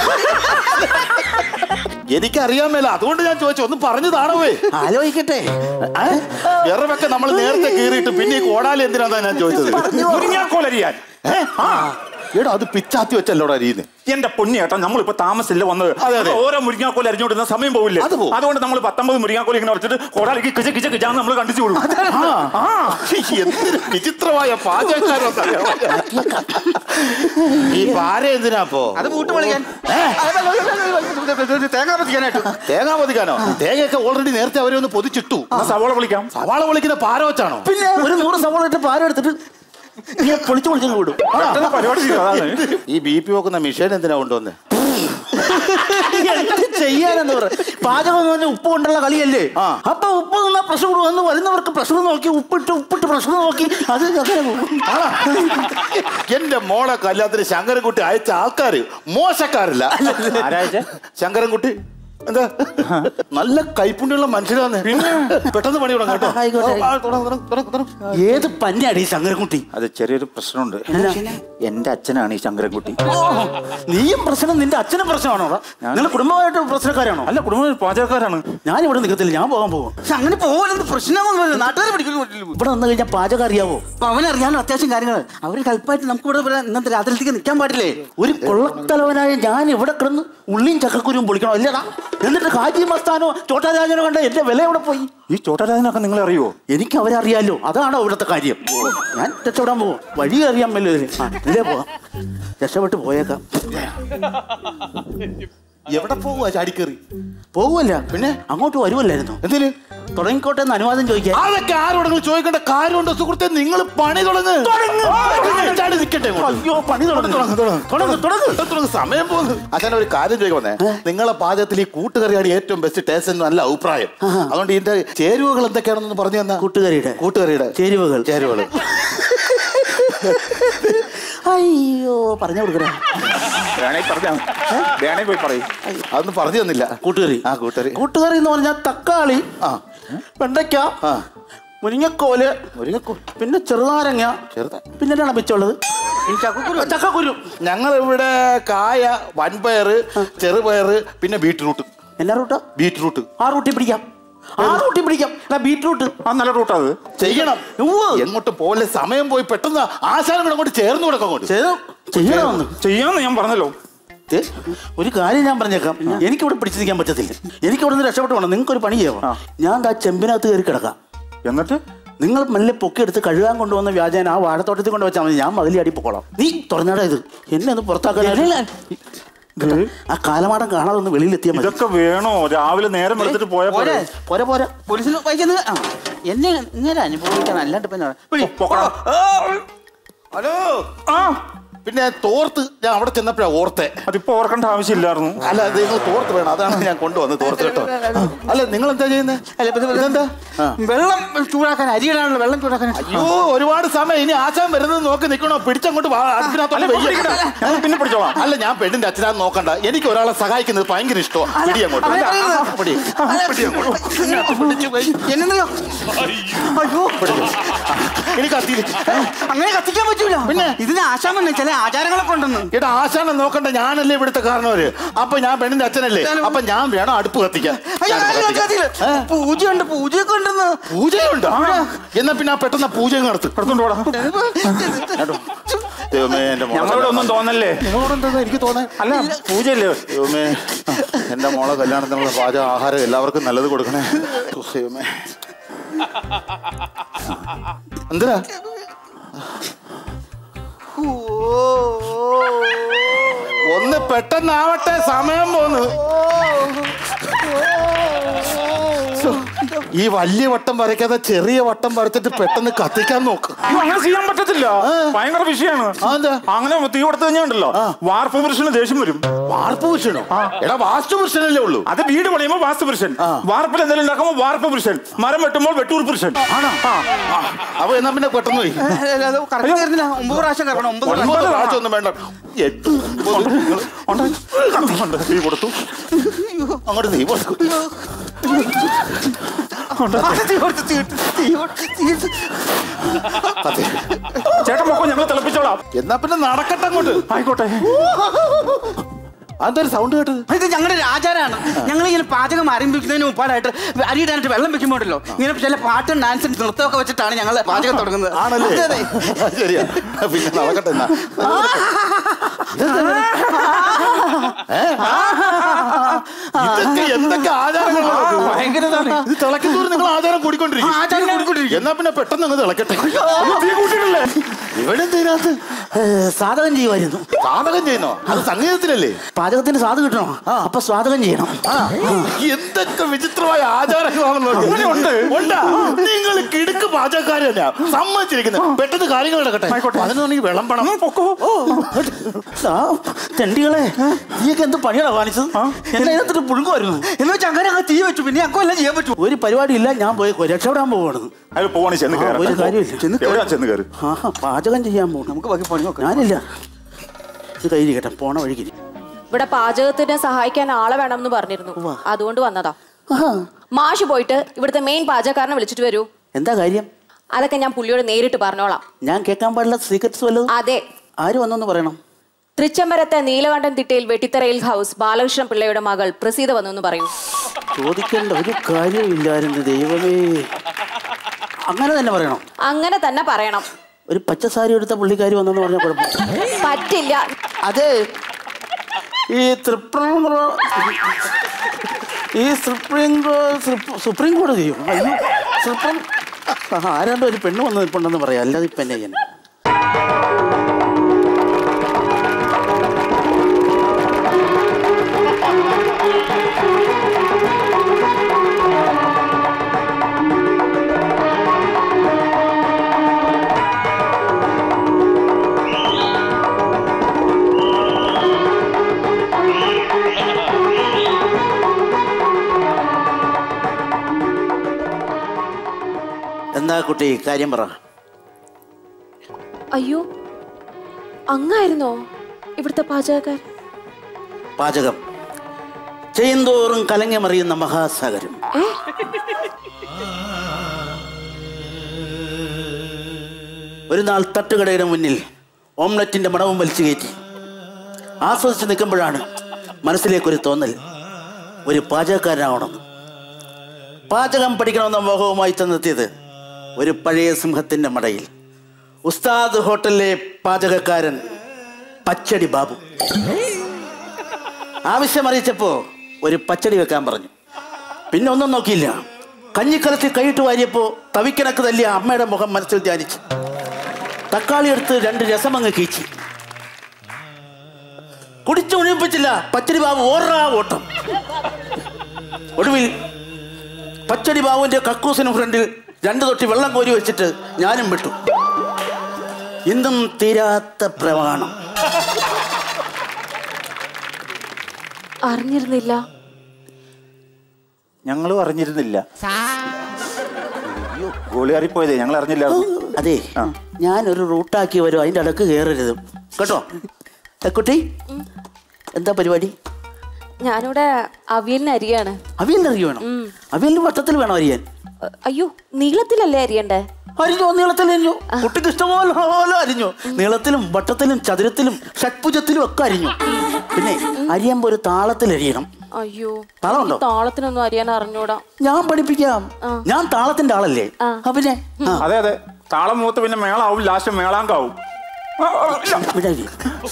എനിക്കറിയാൻ മേല അതുകൊണ്ട് ഞാൻ ചോദിച്ചു ഒന്ന് പറഞ്ഞു താണവേ ആലോചിക്കട്ടെ വിറവൊക്കെ നമ്മൾ നേരത്തെ കീറിയിട്ട് പിന്നെ ഈ കോടാലി എന്തിനാ ഞാൻ ചോദിച്ചത് മുരിങ്ങാക്കോലരിയാൻ ആ എടാ അത് പിച്ചാത്തി വെച്ചല്ലോടാ അരിയുന്നത് എന്റെ പൊന്നിയേട്ടാ നമ്മളിപ്പോ താമസില്ല വന്നത് അതെ, അതെ. ഓരോ മുരിങ്ങാക്കോല അരിഞ്ഞുകൊണ്ടിരുന്ന സമയം പോവില്ലേ അത് പോവും. അതുകൊണ്ട് നമ്മൾ പത്തൊമ്പത് മുരിങ്ങാക്കോല ഇങ്ങനെ വെച്ചിട്ട് കോടാലിക്ക് കിച്ച കിച്ച കിച്ചാന്ന് നമ്മൾ കണ്ടിച്ചു കൊടുക്കും എന്തൊരു വിചിത്രമായ പാചകക്കാരോ ഈ പാര എന്തിനാ അപ്പോ അത് കൂട്ട് വിളിക്കാൻ തേങ്ങ പറ്റിക്കാനായിട്ട് തേങ്ങ പൊതിക്കാനോ തേങ്ങയൊക്കെ ഓൾറെഡി നേരത്തെ അവരെ ഒന്ന് പൊതിച്ചിട്ടു എന്നാ സവോള വിളിക്കാം സവാള പൊളിക്കുന്ന പാര വെച്ചാണോ പിന്നെ ഒരു നൂറ് സവോള ഇട്ട് പാരം എടുത്തിട്ട് നീ പൊളിച്ചു പൊളിച്ചു വിടും പെട്ടെന്ന് പരിപാടി ചെയ്തു അതാണ് ഈ ബി പി നോക്കുന്ന മിഷീൻ എന്തിനാ കൊണ്ടുവന്നേ എന്ത് ചെയ്യാനെന്ന് പറ പാചകം എന്ന് പറഞ്ഞാൽ ഉപ്പ് കൊണ്ടുള്ള കളിയല്ലേ ആ. അപ്പൊ ഉപ്പ് നിന്നാ പ്രഷർ വന്ന് വരുന്നവർക്ക് പ്രഷർ നോക്കി ഉപ്പിട്ട് ഉപ്പിട്ട് പ്രഷർ നോക്കി അത് അങ്ങനെ പോകും. എന്റെ മോളെ കല്യാണത്തിന് ശങ്കരൻകുട്ടി അയച്ച ആൾക്കാര് മോശക്കാരല്ല ആരാഴ്ച ശങ്കരൻകുട്ടി എന്താ നല്ല കൈപ്പുണ്യുള്ള മനുഷ്യരാന്ന് പെട്ടെന്ന് പണി തുടങ്ങാം കേട്ടോ ആയിക്കോട്ടെ. ആ, തുടങ്ങ്, തുടങ്ങ്, തുടങ്ങ്, തുടങ്ങ്. ഏത് പഞ്ഞാടി ഈ ശങ്കരൻകുട്ടി അത് ചെറിയൊരു പ്രശ്നമുണ്ട് എന്റെ അച്ഛനാണ് ഈ ശങ്കരൻകുട്ടി നീയും പ്രശ്നം നിന്റെ അച്ഛനും പ്രശ്നമാണോ നിങ്ങൾ കുടുംബമായിട്ട് പ്രശ്നക്കാരാണോ അല്ല കുടുംബ പാചകക്കാരാണ് ഞാൻ ഇവിടെ നിൽക്കത്തില്ല ഞാൻ പോകാൻ പോകും പക്ഷെ അങ്ങനെ പോകലെന്ന് പ്രശ്നമൊന്നും നാട്ടുകാരെ പിടിക്കുന്നു പറ്റില്ല ഇവിടെ വന്നു കഴിഞ്ഞാൽ പാചകം അറിയാവോ അപ്പൊ അവനറിയാലോ അത്യാവശ്യം കാര്യങ്ങൾ അവര് കൽപ്പായിട്ട് നമുക്ക് ഇവിടെ ഇവിടെ ഇന്നത്തെ രാത്രിയിലേക്ക് നിൽക്കാൻ പാടില്ലേ ഒരു കൊള്ളത്തലവനായ ഞാൻ ഇവിടെ കിടന്ന് ഉള്ളിയും ചക്കക്കുരുവും പൊളിക്കണോ അല്ലേടാ എന്നിട്ട് ഹാജി മസ്താനോ ചോട്ടാരാജനോ കണ്ട എന്റെ വില എവിടെ പോയി ഈ ചോട്ടരാജനൊക്കെ നിങ്ങളെ അറിയോ എനിക്ക് അവരെ അറിയാലോ അതാണോ ഇവിടുത്തെ കാര്യം ഞാൻ രക്ഷപ്പെടാൻ പോകും വഴി അറിയാൻ വല്ലോ ഇതിന് ആ ഇല്ലേ പോവാം രക്ഷപ്പെട്ട് പോയേക്കാം എവിടെ പോവുക ചാടിക്കേറി പോകുമല്ല പിന്നെ അങ്ങോട്ട് വരുമല്ലായിരുന്നു എന്തിന് തുടങ്ങിക്കോട്ടെ എന്ന് അനുവാദം ചോദിക്കാൻ അതൊക്കെ ആരോടെങ്കിലും ചോദിക്കേണ്ട കാര്യമുണ്ടോ സുഹൃത്തെ നിങ്ങൾ പണി തുടങ്ങ് ചാടി നിൽക്കട്ടെ അയ്യോ പണി തുടങ്ങും തുടങ്ങ്, തുടങ്ങ്. തുടങ്ങ് തുടങ്ങ് തുടങ്ങ്, സമയം പോകുന്നു അച്ഛൻ ഒരു കാര്യം ചോദിക്കാൻ വന്നേ നിങ്ങളെ പാചകത്തിൽ ഈ കൂട്ടുകറിയാണ് ഏറ്റവും ബെസ്റ്റ് ടേസ്റ്റ് എന്ന് നല്ല അഭിപ്രായം അതുകൊണ്ട് ഇതിന്റെ ചേരുവകൾ എന്തൊക്കെയാണെന്ന് പറഞ്ഞു തന്നാ കൂട്ടുകറിയുടെ കൂട്ടുകറിയുടെ ചേരുവകൾ ചേരുവകൾ അയ്യോ പറഞ്ഞു കൊടുക്കണേ വേണേ പറഞ്ഞാ വേണേ പോയി പറയും അതൊന്നും പറഞ്ഞു തന്നില്ല കൂട്ടുകറി ആ കൂട്ടുകറി കൂട്ടുകറി എന്ന് പറഞ്ഞാൽ തക്കാളി ആ വെണ്ടയ്ക്ക ആ മുരിങ്ങക്കോല് മുരിങ്ങക്കോ പിന്നെ ചെറുനാരങ്ങ ചെറുത പിന്നെ എന്താണ് വെച്ചുള്ളത് ചക്കക്കുരു ഞങ്ങൾ ഇവിടെ കായ വൻപയറ് ചെറുപയറ് പിന്നെ ബീട്രൂട്ട് എന്നാ റൂട്ട് ബീട്രൂട്ട് ആ റൂട്ടി പിടിക്കാം ആ റൂട്ടി പിടിക്കാം എടാ ബീറ്റ്റൂട്ട് ആ നല്ല റൂട്ടാ അത് ചെയ്യണം ഉവ്വ്. എങ്ങോട്ട് പോലെ സമയം പോയി പെട്ടെന്ന് ആശാനം കൂടെ അങ്ങോട്ട് ചേർന്ന് കൊടുക്കാം അങ്ങോട്ട് ചെയ്യണം ചെയ്യണമെന്ന് ചെയ്യാന്ന് ഞാൻ പറഞ്ഞല്ലോ ഏ, ഒരു കാര്യം ഞാൻ പറഞ്ഞേക്കാം എനിക്കിവിടെ പിടിച്ചു നിൽക്കാൻ പറ്റത്തില്ല എനിക്കിവിടെ നിന്ന് രക്ഷപ്പെട്ട് വേണം നിങ്ങൾക്ക് ഒരു പണി ചെയ്യാം ഞാൻ ആ ചെമ്പിനകത്ത് കയറി കിടക്കാം എന്നിട്ട് നിങ്ങൾ മെല്ലെ പൊക്കിയെടുത്ത് കഴുകാൻ കൊണ്ടുവന്ന വ്യാജാൻ ആ വാഴത്തോട്ടത്തിൽ കൊണ്ട് വെച്ചാൽ മതി ഞാൻ മതിലി അടി പൊക്കോളാം നീ തുറന്നാടാ ഇത് എന്നെ ഒന്ന് പുറത്താക്കാൻ ആ കാലമാടം കാണാതെ ഒന്ന് വെളിയിലെത്തിയാൽ മതി ഇതൊക്കെ വേണോ രാവിലെ നേരം എടുത്തിട്ട് പോയാ പോരെ പോരെ പോരാ പോരാ പോലീസിൽ വായിക്കുന്നത് ആ, എന്നെ ഇങ്ങനെ അനുഭവിക്കാൻ അല്ലാണ്ട് പിന്നെ വിളി. പൊക്കടാ. ഹലോ ആ പിന്നെ തോർത്ത് ഞാൻ അവിടെ ചെന്നപ്പോഴാ ഓർത്തെ അതിപ്പോ ഓർക്കേണ്ട ആവശ്യമില്ലായിരുന്നു അല്ല അത് നിങ്ങൾ തോർത്ത് വേണം അതാണ് ഞാൻ കൊണ്ടുവന്നത് തോർത്ത് കേട്ടോ അല്ല നിങ്ങൾ എന്താ ചെയ്യുന്നത് അല്ല, ഇപ്പൊ ഇത് ഇതെന്താ ആ. വെള്ളം ചൂടാക്കാൻ അരിയിടാനുള്ള വെള്ളം ചൂടാക്കാൻ അയ്യോ ഒരുപാട് സമയം ഇനി ആശാൻ വരുന്നത് നോക്കി നിൽക്കണോ പിടിച്ചങ്ങോട്ട് വാ, അടുപ്പിനകത്തോട്ട് വെയ്യ്. ഞങ്ങൾ പിന്നെ പിടിച്ചോളാം അല്ല ഞാൻ പെണ്ണിന്റെ അച്ഛനാന്ന് നോക്കണ്ട എനിക്ക് ഒരാളെ സഹായിക്കുന്നത് ഭയങ്കര ഇഷ്ടമാണ് പിടി അങ്ങോട്ട് അങ്ങനെ പറയരുത്. പിടി. പിടി അങ്ങോട്ട്. പിടിച്ച് വെയ്. എന്നറിയോ അയ്യോ ഇനി കത്തിയില്ല അങ്ങനെ കത്തിക്കാൻ പറ്റൂല പിന്നെ ഇതിന് ആശാമെന്ന് ചില ആചാരങ്ങളൊക്കെ ഉണ്ടെന്ന് എടാ ആശാനെ നോക്കണ്ട ഞാനല്ലേ ഇവിടുത്തെ കാരണവര് അപ്പൊ ഞാൻ പെണ്ണിന്റെ അച്ഛനല്ലേ അപ്പൊ ഞാൻ വേണം അടുപ്പ് കത്തിക്കാൻ അയ്യോ, ഞാൻ അങ്ങനെ കത്തിക്കാം. കത്തിയില്ല. ഏ? പൂജയുണ്ട് പൂജയൊക്കെ ഉണ്ടെന്ന് പൂജയുണ്ടോ എന്നാ പിന്നെ ആ പെട്ടെന്ന് പൂജ നടത്തും എടുത്തോണ്ടോടാ ദൈവമേ എന്റെ മോളെ ഞങ്ങളോട് ഒന്നും തോന്നല്ലേ നിങ്ങളോടെന്താ എനിക്ക് തോന്നാൻ അല്ല പൂജയല്ലേ ദൈവമേ എന്റെ മോളെ കല്യാണത്തിനുള്ള പാചക ആഹാരം എല്ലാവർക്കും നല്ലത് കൊടുക്കണേ ദൈവമേ എന്തിനാ ഒന്ന് പെട്ടെന്നാവട്ടെ സമയം പോന്ന് ഈ വലിയ വട്ടം വരയ്ക്കാതെ ചെറിയ വട്ടം വരച്ചിട്ട് പെട്ടെന്ന് കത്തിക്കാൻ നോക്ക് അയ്യോ, അങ്ങനെ ചെയ്യാൻ പറ്റത്തില്ല ഭയങ്കര വിഷയമാണ് അതെന്താ? അങ്ങനെ തീ കൊടുത്തു കഴിഞ്ഞുണ്ടല്ലോ വാർപ്പ് പുരുഷന് ദേഷ്യം വരും വാർപ്പ് പുരുഷനോ എടാ വാസ്തു പുരുഷനല്ലേ ഉള്ളൂ അത് വീട് പണിയുമ്പോ വാസ്തു പുരുഷൻ വാർപ്പിൽ എന്തെങ്കിലും ഉണ്ടാക്കുമ്പോ വാർപ്പ് പുരുഷൻ മരം വെട്ടുമ്പോൾ വെട്ടൂർ പുരുഷൻ അപ്പൊ എന്നാ പിന്നെ പെട്ടെന്ന് പോയി കറക്റ്റ് തരുന്നില്ല ഒമ്പത് പ്രാവശ്യം കറക്കണം ഒമ്പത് പ്രാവശ്യം ഒൻപത് പ്രാവശ്യം ഒന്നും വേണ്ട എട്ട് ഒമ്പത് നിങ്ങള് തീ കൊടുത്തു അങ്ങോട്ട് നീ കൊടുക്കും ആ, തീ കൊടുത്ത്, തീ കൊടുത്ത്, തീ കൊടുത്ത്, തീ കൊടുത്ത്. ചേട്ടൻ പൊക്കോ ഞങ്ങൾ തിളപ്പിച്ചോളാം എന്നാ പിന്നെ നടക്കട്ടെ അങ്ങോട്ട് ആയിക്കോട്ടെ അതൊരു സൗണ്ട് കേട്ടത് ഇത് ഞങ്ങളുടെ ഒരു ആചാരമാണ് ഞങ്ങൾ ഇങ്ങനെ പാചകം ആരംഭിക്കുന്നതിന് മുമ്പാടായിട്ട് അരിയിടാനായിട്ട് വെള്ളം വെക്കുമ്പോഴല്ലോ ഇങ്ങനെ ചില പാട്ടും ഡാൻസും നൃത്തമൊക്കെ വെച്ചിട്ടാണ് ഞങ്ങൾ പാചകം തുടങ്ങുന്നത് ആണല്ലേ അതെ, അതെ. ശരിയാ പിന്നെ നടക്കട്ടെ എന്നാ ഏ? ഇതൊക്കെ എന്തൊക്കെ ആചാരങ്ങളാണ് ഭയങ്കരതാണ്. ഇത് തിളക്കുന്നതോറും നിങ്ങൾ ആചാരം കൂടിക്കൊണ്ടിരിക്കും ആ, ആചാരം കൂടിക്കൊണ്ടിരിക്കും. എന്നാ പിന്നെ പെട്ടെന്ന് അങ്ങ് തിളക്കട്ടെ തീ കൂട്ടിയിട്ടില്ലേ ഇവിടെ എന്തിനകത്ത് ഏ, സാധകം ചെയ്യുമായിരുന്നു സാധകം ചെയ്യുന്നോ അത് സംഗീതത്തിലല്ലേ പാചകത്തിന് സ്വാദ് കിട്ടണോ അപ്പൊ സ്വാദകം ചെയ്യണം ആ, എന്തൊക്കെ വിചിത്രമായ ആചാരങ്ങളാണെന്ന് അങ്ങനെയുണ്ട്. ഉണ്ടാ നിങ്ങൾ കിടുക്ക് പാചകക്കാര് തന്നെയാ സമ്മതിച്ചിരിക്കുന്നത് പെട്ടെന്ന് കാര്യങ്ങൾ നടക്കട്ടെ അതിനാണെങ്കിൽ വിളമ്പണം പൊക്കോ ആ, തെണ്ടികളെ നീയൊക്കെ എന്ത് പണിയാണോ കാണിച്ചത് എന്നെ ഇതിനകത്തിട്ട് പുഴുങ്ങുമായിരുന്നു എന്ന് വെച്ചാൽ അങ്ങനെ അങ്ങ് തീ വെച്ചു പിന്നെ ഞങ്ങൾക്ക് എല്ലാം ചെയ്യാൻ പറ്റൂ ഒരു പരിപാടിയില്ല ഞാൻ പോയി രക്ഷപ്പെടാൻ പോവാണ് അയാൾ പോവാണ് ചെന്ന് ആ, ഒരു കാര്യമില്ല. ചെന്ന് കയറി എവിടെയാ ചെന്ന് കയറി ആ പാചകം ചെയ്യാൻ പോകും നമുക്ക് ബാക്കി പണി നോക്കാം ഞാനില്ല ഇത് കയ്യിരിക്കട്ടെ പോണ വഴിക്ക് ഇവിടെ പാചകത്തിന് സഹായിക്കാൻ ആളെ വേണം എന്ന് പറഞ്ഞിരുന്നു അതുകൊണ്ട് വന്നതാ ആഹാ, മാഷ് പോയിട്ട് ഇവിടുത്തെ മെയിൻ പാചകക്കാരനെ വിളിച്ചിട്ട് വരൂ എന്താ കാര്യം അതൊക്കെ ഞാൻ പുള്ളിയോട് നേരിട്ട് പറഞ്ഞോളാം ഞാൻ കേൾക്കാൻ പാടില്ല സീക്രട്സ് വല്ലതും അതെ ആര് വന്നെന്ന് പറയണം തൃച്ചംബരത്തെ നീലകണ്ഠൻ തിട്ടയിൽ വെട്ടിത്തറയിൽ ഹൗസ് ബാലകൃഷ്ണ പിള്ളയുടെ മകൾ പ്രസീത വന്നു എന്ന് പറയൂ ചോദിക്കേണ്ട ഒരു കാര്യമില്ലായിരുന്നു ദൈവമേ അങ്ങനെ തന്നെ പറയണം അങ്ങനെ തന്നെ പറയണം ഒരു പച്ച സാരി എടുത്ത പുള്ളിക്കാരി വന്നെന്ന് പറഞ്ഞ കുഴപ്പം പറ്റില്ല അതെ ഈ തൃപ്രം ഈ സുപ്രീം കോ- സുപ്രീം- സുപ്രീം കോടതിയോ അയ്യോ സുപ്രീം ആ, ആരാണ്ട് ഒരു പെണ്ണ് വന്ന് നിൽപ്പുണ്ടെന്ന് പറയാം അല്ലാതെ ഇപ്പം എന്നെ ചെയ്യാൻ എന്താ കുട്ടി കാര്യം പറ അയ്യോ അങ്ങായിരുന്നോ ഇവിടുത്തെ പാചകക്കാരൻ പാചകം ചെയ്യുന്തോറും കലങ്ങി മറിയുന്ന മഹാസാഗരം ഏ ഒരു നാൾ തട്ടുകടയുടെ മുന്നിൽ ഓംലറ്റിന്റെ മണവും വലിച്ചു കയറ്റി ആസ്വദിച്ച് നിൽക്കുമ്പോഴാണ് മനസ്സിലേക്കൊരു തോന്നൽ ഒരു പാചകക്കാരനാവണമെന്ന് പാചകം പഠിക്കണമെന്ന മോഹവുമായി ചെന്നെത്തിയത് ഒരു പഴയ സിംഹത്തിന്റെ മടയിൽ ഉസ്താദ് ഹോട്ടലിലെ പാചകക്കാരൻ പച്ചടി ബാബു ആവശ്യം അറിയിച്ചപ്പോ ഒരു പച്ചടി വെക്കാൻ പറഞ്ഞു പിന്നെ ഒന്നും നോക്കിയില്ല കഞ്ഞിക്കലത്തിൽ കൈയിട്ട് വാരിയപ്പോ തവിക്കണക്ക് തല്ലിയ അമ്മയുടെ മുഖം മനസ്സിൽ ധ്യാനിച്ചു തക്കാളി എടുത്ത് രണ്ട് രസമങ്ങ് കീച്ചി കുടിച്ചു ഒഴിപ്പിച്ചില്ല പച്ചടി ബാബു ഓർറാ ഓട്ടം ഒടുവിൽ പച്ചടി ബാബുവിന്റെ കക്കൂസിന് ഫ്രണ്ടിൽ രണ്ട് തൊട്ടി വെള്ളം കോരി വെച്ചിട്ട് ഞാനും വിട്ടു ഇന്നും തീരാത്ത പ്രമാണം അറിഞ്ഞിരുന്നില്ല ഞങ്ങളും അറിഞ്ഞിരുന്നില്ല അയ്യോ ഗോളി പോയതേ ഞങ്ങൾ അറിഞ്ഞില്ല അതെ ഞാനൊരു റൂട്ടാക്കി വരും അതിൻ്റെ ഇടക്ക് കയറരുത് കേട്ടോ ഏ, കുട്ടി എന്താ പരിപാടി ഞാനിവിടെ അവിയലിന് അരിയാണ് അവിയലിന് അരി വേണം അവിയലിന് വട്ടത്തിൽ വേണം അരിയാൻ അ- അയ്യോ നീളത്തിലല്ലേ അരിയണ്ടേ അരിഞ്ഞു നീളത്തിൽ അരിഞ്ഞു കുട്ടിക്ക് ഇഷ്ടംപോലെ പോലെ അരിഞ്ഞു നീളത്തിലും വട്ടത്തിലും ചതുരത്തിലും ഷഡ്ഭുജത്തിലും ഒക്കെ അരിഞ്ഞു പിന്നെ അരിയുമ്പോ ഒരു താളത്തിൽ അരിയണം അയ്യോ താളമുണ്ടോ? എനിക്ക് താളത്തിനൊന്നും അറിയാൻ അറിഞ്ഞൂടാ ഞാൻ പഠിപ്പിക്കാം ഞാൻ താളത്തിന്റെ ആളല്ലേ ആ. ആ, പിന്നെ ആ, അതെ അതെ താളം മൂത്ത് പിന്നെ മേളാവും ലാസ്റ്റ് മേളാങ്കാവും ആ, ആ, ഇല്ല. ഇവിടെ ഇരി.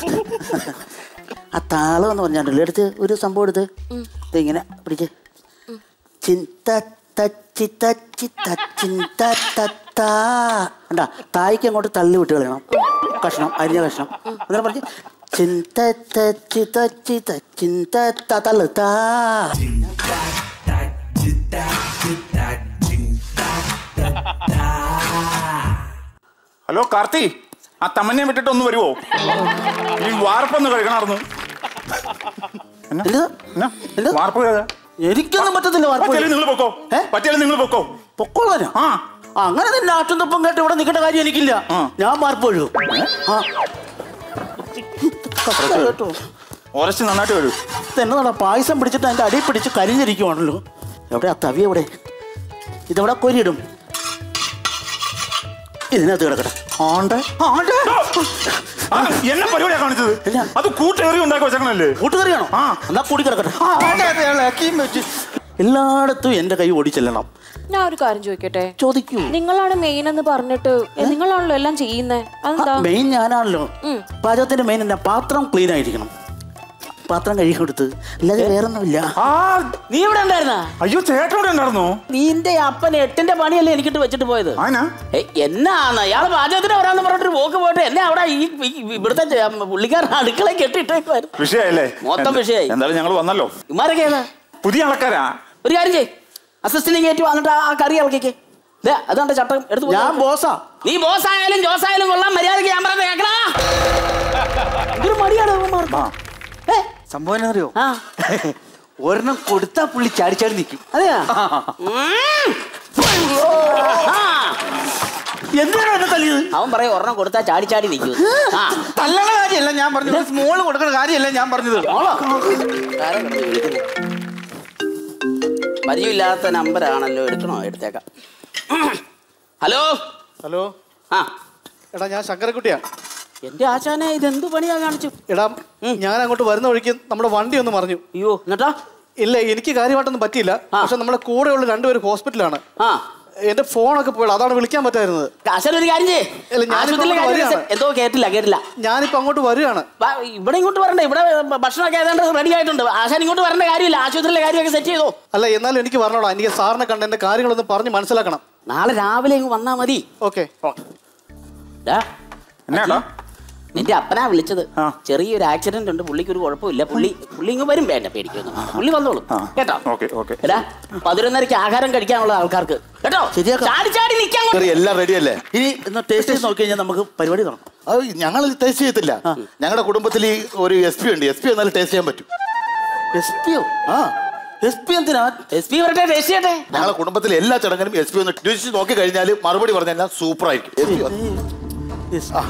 ആ താളം എന്ന് പറഞ്ഞാണ്ടല്ലോ എടുത്ത് ഒരു സംഭവം എടുത്ത് ദേ ഇങ്ങനെ പിടിച്ച് ചിന്ത തച്ചി തച്ചി തച്ചിന്ത തത്താ കണ്ടാ തായ്ക്ക് അങ്ങോട്ട് തള്ളി വിട്ട് കളയണം കഷ്ണം അരിഞ്ഞ കഷ്ണം അങ്ങനെ പറഞ്ഞ് ചിന്ത തച്ചി തച്ചി തച്ചിന്ത തള്ളു താ ഹലോ കാർത്തി ആ തമ്മനെ വിട്ടിട്ട് ഒന്ന് വരുവോ ഈ വാർപ്പൊന്ന് കഴുകണമായിരുന്നു എന്നാ? എന്ത്? എന്നാ? എന്ത്? വാർപ്പ് കഴുകാ. എനിക്കൊന്നും പറ്റത്തില്ല പറ്റിയാലും വാർപ്പ് നിങ്ങൾ പൊക്കോ ഏ? പറ്റിയാലും നിങ്ങൾ പൊക്കോ പൊക്കോളാനോ ആ അങ്ങനെ തന്നെ ആറ്റും തുപ്പം കേട്ട് ഇവിടെ നിൽക്കേണ്ട കാര്യം എനിക്കില്ല ആ. ഞാൻ വാർപ്പ് ഒഴുകും ആ കഷ്ടം കേട്ടോ ഉരച്ച് നന്നായിട്ട് വരൂ എന്നതാ പായസം പിടിച്ചിട്ട് അതിന്റെ അടിയിൽ പിടിച്ച് കരിഞ്ഞിരിക്കുവാണല്ലോ എവിടെ ആ തവി എവിടെ ഇതെവിടെ കൊരിയിടും ഇതിനകത്ത് കിടക്കട്ടെ ആണ്ട് ആണ്ട് ആ, എന്നെ പരിപാടിയാ കാണിച്ചത് ഇല്ല. അത് കൂട്ടേറി ഉണ്ടാക്കി വെച്ചേക്കണല്ലേ കൂട്ടുകറിയാണോ ആ. എന്നാ കൂടി കിടക്കട്ടെ എല്ലായിടത്തും എന്റെ കൈ ഓടിച്ചെല്ലണം ഞാൻ ഒരു കാര്യം ചോദിക്കട്ടെ ചോദിക്കൂ നിങ്ങളാണ് മെയിൻ എന്ന് പറഞ്ഞിട്ട് ഏ, നിങ്ങളാണല്ലോ എല്ലാം ചെയ്യുന്നേ അതെന്താ മെയിൻ ഞാനാണല്ലോ പാചകത്തിന്റെ മെയിൻ എന്നാ പാത്രം ക്ലീൻ ആയിരിക്കണം പാത്രം കഴുകി കൊടുത്ത് അല്ലാതെ വേറൊന്നുമില്ല ആ നീ ഇവിടെ ഉണ്ടായിരുന്ന അയ്യോ ചേട്ടൻ ഇവിടെ ഉണ്ടായിരുന്നോ നിന്റെ അപ്പൻ എട്ടിന്റെ പണിയല്ലേ എനിക്കിട്ട് വെച്ചിട്ട് പോയത് ആനാ ഏയ്, എന്നാന്ന് അയാള് പാചകത്തിന് വരാന്ന് പറഞ്ഞിട്ട് പോക്ക് പോയിട്ട് എന്നെ അവിടെ ഈ ഈ ഇവിടുത്തെ ചെ- പുള്ളിക്കാരൻ അടുക്കള കെട്ടിട്ടേക്കുമായിരുന്നു വിഷയല്ലേ മൊത്തം വിഷയായി. എന്തായാലും ഞങ്ങൾ വന്നല്ലോ ഇമാരൊക്കെ ഏതാ പുതിയ ആൾക്കാരാ ഒരു കാര്യം ചെയ് അസിസ്റ്റന്റ് കയറ്റി വന്നിട്ട് ആ കറി ഇളക്കിക്ക് ദേ, അതുകൊണ്ട് ചട്ടം എടുത്ത് പോയി. ഞാൻ ബോസാ നീ ബോസ് ആയാലും ജോസ് ആയാലും കൊള്ളാം മര്യാദക്ക് ഞാൻ പറഞ്ഞത് കേക്കണാ ഒരു മടിയാണ് ഇവന്മാർക്ക്. ഏ, സംഭവം എന്നറിയോ ആ ഒരെണ്ണം കൊടുത്താ പുള്ളി ചാടി ചാടി നിൽക്കും അതെയാ ഉം. ആ, എന്തിനാണ് എന്നെ തല്ലിയത് അവൻ പറയും ഒരെണ്ണം കൊടുത്താ ചാടി ചാടി നിൽക്കും ആ തല്ലണ കാര്യമല്ല ഞാൻ പറഞ്ഞത് സ്മോള് കൊടുക്കണ കാര്യമല്ല ഞാൻ പറഞ്ഞത് മോളോ? ആരാ കിടന്ന് വിളിക്കുന്നെ? പരിചയമില്ലാത്ത നമ്പറാണല്ലോ എടുക്കണോ എടുത്തേക്കാം ഹലോ ഹലോ ആ എടാ ഞാൻ ശങ്കരക്കുട്ടിയാ എന്റെ ആശാനെ ഇതെന്ത് പണിയാ കാണിച്ചു എടാ ഞാൻ അങ്ങോട്ട് വരുന്ന വഴിക്ക് നമ്മുടെ വണ്ടി ഒന്ന് മറിഞ്ഞു അയ്യോ എന്നിട്ടാ ഇല്ല എനിക്ക് കാര്യമായിട്ടൊന്നും പറ്റിയില്ല ആ. പക്ഷെ നമ്മുടെ കൂടെയുള്ള രണ്ടുപേരും ഹോസ്പിറ്റലാണ് ആ എന്റെ ഫോണൊക്കെ പോയത് അതാണ് വിളിക്കാൻ പറ്റായിരുന്നത് ആശാൻ ഒരു കാര്യം ചെയ്യ് ഇല്ല, ഞാനിപ്പോ ആശുപത്രിയിലെ അങ്ങോട്ട് കാര്യം വരികയാണ്. എന്തോ കേട്ടില്ല കേട്ടില്ല ഞാനിപ്പോ അങ്ങോട്ട് വരികയാണ് വാ, ഇവിടെ ഇങ്ങോട്ട് വരണ്ടേ ഇവിടെ ഭക്ഷണമൊക്കെ ഏതാണ്ട് റെഡി ആയിട്ടുണ്ട് ആശാൻ ഇങ്ങോട്ട് വരേണ്ട കാര്യമില്ല ആശുപത്രിയിലെ കാര്യമൊക്കെ സെറ്റ് ചെയ്തോ അല്ല എന്നാലും എനിക്ക് പറഞ്ഞോളാം എനിക്ക് സാറിനെ കണ്ട് എന്റെ കാര്യങ്ങളൊന്ന് പറഞ്ഞ് മനസ്സിലാക്കണം നാളെ രാവിലെ ഇങ്ങ് വന്നാ മതി ഓക്കെ ഡാ, എന്നാടാ നിന്റെ അപ്പനാ വിളിച്ചത് ആ. ചെറിയൊരു ആക്സിഡന്റ് ഉണ്ട് പുള്ളിക്ക് ഒരു കുഴപ്പമില്ല പുള്ളി പുള്ളി ഇങ്ങ് വരും വേണ്ട പേടിക്കൊന്നും വേണ്ട. പുള്ളി വന്നോളൂ ആ. കേട്ടോ ഓക്കെ ഓക്കെ എടാ പതിനൊന്നരക്ക് ആഹാരം കഴിക്കാനുള്ള ആൾക്കാർക്ക് കേട്ടോ ശരിയാക്കാം. ചാടി ചാടി നിൽക്കാൻ കറി എല്ലാം റെഡി അല്ലേ ഇനി ഒന്ന് ടേസ്റ്റ് ചെയ്ത് നോക്കി കഴിഞ്ഞാൽ നമുക്ക് പരിപാടി തുടങ്ങാം അത് ഞങ്ങൾ ടേസ്റ്റ് ചെയ്യത്തില്ല ഞങ്ങളുടെ കുടുംബത്തിൽ ഈ ഒരു എസ് പി ഉണ്ട് എസ് പി എന്നാലും ടേസ്റ്റ് ചെയ്യാൻ പറ്റും എസ് പിയോ ആ എസ് പി എന്തിനാ എസ് പി വരട്ടെ ടേസ്റ്റ് ചെയ്യട്ടെ ഞങ്ങളെ കുടുംബത്തിലെ എല്ലാ ചടങ്ങിനും എസ് പി ഒന്ന് രുചിച്ച് നോക്കി കഴിഞ്ഞാൽ മറുപടി പറഞ്ഞാൽ സൂപ്പർ ആയിരിക്കും എസ് പി വന്നു. S P.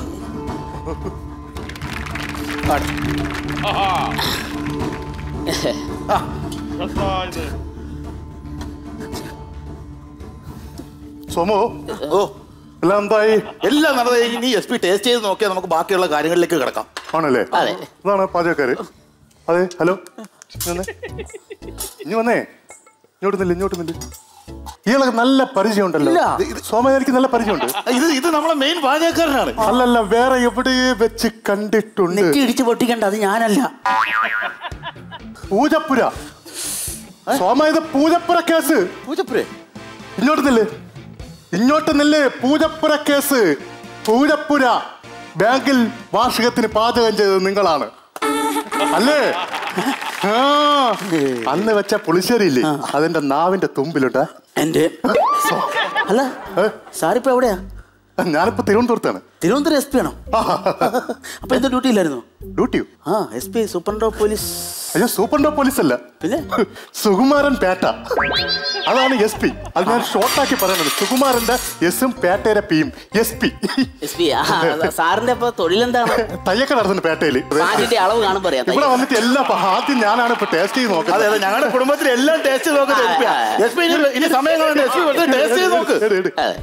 സോമോ ഓ എല്ലാം എന്തായി എല്ലാം നടന്നു ഇനി എസ് പി ടേസ്റ്റ് ചെയ്ത് നോക്കിയാൽ നമുക്ക് ബാക്കിയുള്ള കാര്യങ്ങളിലേക്ക് കിടക്കാം ആണല്ലേ അതെ. ഇതാണ് പാചകക്കാര് അതെ ഹലോ ഇങ്ങ് വന്നേ. ഇനി വന്നേ ഇങ്ങോട്ട് നില്ല ഇങ്ങോട്ട് നില്ല ഇയാളൊക്കെ നല്ല പരിചയം ഉണ്ടല്ലോ സോമ എനിക്ക് നല്ല പരിചയമുണ്ട് ഇത് ഇത് നമ്മളെ മെയിൻ പാചകക്കാരനാണ് അല്ലല്ല വേറെ എവിടെ വെച്ച് കണ്ടിട്ടുണ്ട് നെറ്റി ഇടിച്ച് പൊട്ടിക്കണ്ട അത് ഞാനല്ല പൂജപ്പുര സോമ ഇത് പൂജപ്പുര കേസ് പൂജപ്പുരേ ഇങ്ങോട്ട് നില്ല് ഇങ്ങോട്ട് നില്ല് പൂജപ്പുര കേസ് പൂജപ്പുര ബാങ്കിൽ വാർഷികത്തിന് പാചകം ചെയ്തത് നിങ്ങളാണ് അല്ലേ ആ അന്ന് വെച്ച പുളിശ്ശേരി ഇല്ലേ അതിന്റെ നാവിന്റെ തുമ്പിലുണ്ട് എന്റെ അല്ല സാറിപ്പോ എവിടെയാ ഞാനിപ്പോ തിരുവനന്തപുരത്താണ് തിരുവനന്തപുരം എസ് പി ആണോ അപ്പൊ എന്ത് ഡ്യൂട്ടി ഇല്ലായിരുന്നു ഡ്യൂട്ടിയോ ആ എസ് പി സൂപ്രണ്ടോ പോലീസ് അയ്യോ സൂപ്പറിന്റെ പോലീസ് അല്ല പിന്നെ സുകുമാരൻ പേട്ട അതാണ് എസ് പി അത് ഞാൻ ഷോർട്ടാക്കി പറയുന്നത് സുകുമാരന്റെ എസും പേട്ടയുടെ പിയും എസ് പി എസ് പി സാറിന്റെ ഇപ്പൊ തൊഴിലെന്താണ് തയ്യക്ക നടത്തുന്നു പേട്ടയില് പാചകത്തിന്റെ അളവ് കാണുമ്പോ പറയാം ഇവിടെ വന്നിട്ട് എല്ലാം ഇപ്പൊ ആദ്യം ഞാനാണ് ഇപ്പൊ ടേസ്റ്റ് ചെയ്ത് അതെ നോക്കുന്നത് അതെ ഞങ്ങളുടെ കുടുംബത്തിൽ എല്ലാം ടേസ്റ്റ് ചെയ്ത് നോക്കുന്നത് എസ് പി എസ് പി ഇനി സമയം കളയണ്ട എസ് പി വെറുതെ ടേസ്റ്റ് ചെയ്ത് നോക്ക് എട്, എട്. അതെ.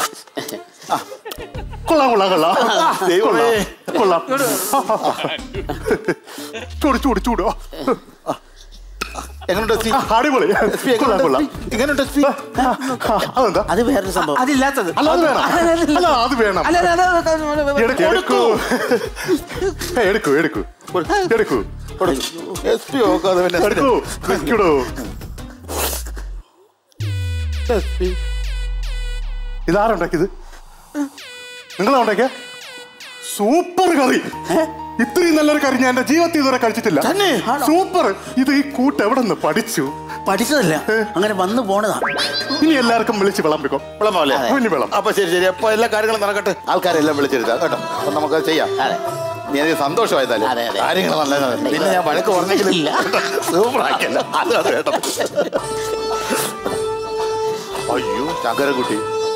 കൊള്ളാം കൊള്ളാം കൊള്ളാം ദൈവമേ. കൊള്ളാം കൊള്ളാം ചൂട് ചൂട് ചൂട് ആ, എങ്ങനെയുണ്ട് എസ് പി ആ, അടിപൊളി എസ് പി കൊള്ളാം കൊള്ളാം എങ്ങനെയുണ്ട് എസ് പി അതെന്താ അത് വേറൊരു സംഭവം അതില്ലാത്തത് അല്ല അത് വേണം അല്ല അത് വേണം അല്ല അല്ല, അല്ല, അല്ല, അല്ല, എടുക്കൂ എടുക്കൂ ഏ, എടുക്കൂ എടുക്കൂ എടുക്കൂ എസ് പി നോക്കാതെ പിന്നെ എടുക്കൂ വെക്കടൂ എസ് പി ഇതാരുണ്ടാക്കിയത് നിങ്ങളാ ഉണ്ടാക്കിയ സൂപ്പർ കറി ഇത്രയും നല്ലൊരു കറി ഞാൻ എന്റെ ജീവിതത്തിൽ ഇതുവരെ കഴിച്ചിട്ടില്ല തന്നെ? ആണോ? സൂപ്പർ ഇത് ഈ കൂട്ട് എവിടെ നിന്ന് പഠിച്ചു പഠിച്ചതല്ല അങ്ങനെ വന്നു പോണതാ ഇനി എല്ലാവർക്കും വിളിച്ച് വിളമ്പിക്കോ വിളമ്പാവല്ലേ ഇനി വിളം അപ്പൊ ശരി ശരി അപ്പൊ എല്ലാ കാര്യങ്ങളും നടക്കട്ടെ ആൾക്കാരെല്ലാം വിളിച്ചിരുത്താം കേട്ടോ അപ്പൊ നമുക്ക് ചെയ്യാം അതെ. നീ എനിക്ക് സന്തോഷമായതാലേ അതെ, അതെ. കാര്യങ്ങൾ നല്ലതാണ് പിന്നെ ഞാൻ വഴക്ക് പറഞ്ഞെങ്കിലും സൂപ്പർ ആക്കിയല്ലോ അത് അത് കേട്ടോ അയ്യോ ശങ്കരൻകുട്ടി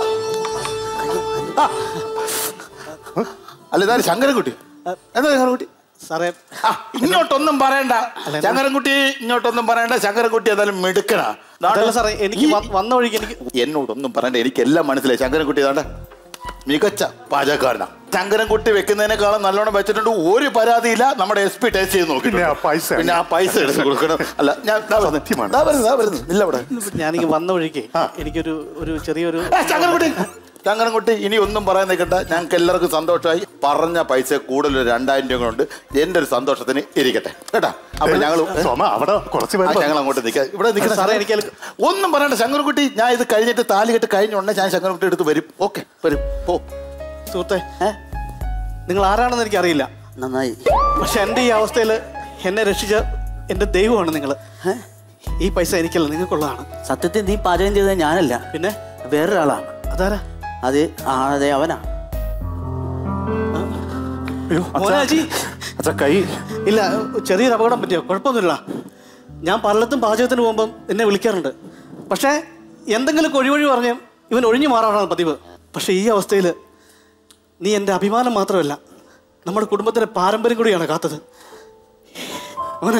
ആ. അല്ല ഇതാര് ശങ്കരൻകുട്ടി എന്താ ശങ്കരൻകുട്ടി സാറേ ആ, ഇങ്ങോട്ടൊന്നും പറയണ്ട ശങ്കരൻകുട്ടി ഇങ്ങോട്ടൊന്നും പറയണ്ട ശങ്കരൻകുട്ടി എന്തായാലും മിടുക്കനാ അതല്ല സാറേ എനിക്ക് വ- വന്ന വഴിക്ക് എനിക്ക് എന്നോടൊന്നും പറയണ്ട എനിക്ക് എല്ലാം മനസ്സിലായി ശങ്കരൻകുട്ടി ഇതാണ്ട മികച്ച പാചകക്കാരനാ ശങ്കരൻകുട്ടി വെക്കുന്നതിനേക്കാളും നല്ലോണം വെച്ചിട്ടുണ്ട് ഒരു പരാതിയില്ല നമ്മുടെ എസ് പി ടേസ്റ്റ് ചെയ്ത് നോക്കി പിന്നെ ആ പൈസ. പിന്നെ ആ പൈസ എടുത്ത് കൊടുക്കണം അല്ല ഞാൻ ദാ വരുന്നു. സത്യമാണ്. ദാ വരുന്നു, ദാ വരുന്നു. ഇല്ല അവിടെ ഞാനിങ്ങ് വന്ന വഴിക്ക് എനിക്കൊരു ഒരു ചെറിയൊരു ഏ, ശങ്കരൻകുട്ടി ശങ്കരൻകുട്ടി ഇനി ഒന്നും പറയാൻ നിൽക്കണ്ട ഞങ്ങൾക്ക് എല്ലാവർക്കും സന്തോഷമായി പറഞ്ഞ പൈസ കൂടുതൽ ഒരു രണ്ടായിരം രൂപ കൊണ്ട് എന്റെ ഒരു സന്തോഷത്തിന് ഇരിക്കട്ടെ കേട്ടാ അപ്പൊ ഞങ്ങൾ സോമ അവിടെ കുറച്ച് ആ, പേര് ഞങ്ങൾ അങ്ങോട്ട് നിൽക്കാം ഇവിടെ നിൽക്കണം സാറേ, എനിക്ക് അതിൽ- ഒന്നും പറയണ്ട ശങ്കർകുട്ടി ഞാൻ ഇത് കഴിഞ്ഞിട്ട് താലി കെട്ട് കഴിഞ്ഞ ഉടനെ ഞാൻ ശങ്കർകുട്ടി എടുത്ത് വരും ഓക്കെ വരും പോ സുഹൃത്തെ നിങ്ങൾ ആരാണെന്ന് എനിക്കറിയില്ല നന്നായി പക്ഷെ എൻ്റെ ഈ അവസ്ഥയിൽ എന്നെ രക്ഷിച്ച എൻ്റെ ദൈവമാണ് നിങ്ങൾ ഈ പൈസ എനിക്കല്ല നിങ്ങൾക്കുള്ളതാണ് സത്യത്തിൽ നീ പാചകം ചെയ്തത് ഞാനല്ല പിന്നെ വേറൊരാളാണ് അതാരാ അത് ആ അതെ അവനാ അയ്യോ, മോനാജി അച്ഛാ കൈ ഇല്ല ചെറിയൊരു അപകടം പറ്റിയോ കുഴപ്പമൊന്നുമില്ല ഞാൻ പലയിടത്തും പാചകത്തിന് പോകുമ്പം എന്നെ വിളിക്കാറുണ്ട് പക്ഷേ എന്തെങ്കിലും ഒഴിവഴി പറഞ്ഞ് ഇവൻ ഒഴിഞ്ഞു മാറാറാണ് പതിവ് പക്ഷേ ഈ അവസ്ഥയിൽ നീ എൻ്റെ അഭിമാനം മാത്രമല്ല നമ്മുടെ കുടുംബത്തിൻ്റെ പാരമ്പര്യം കൂടിയാണ് കാത്തത് അവനെ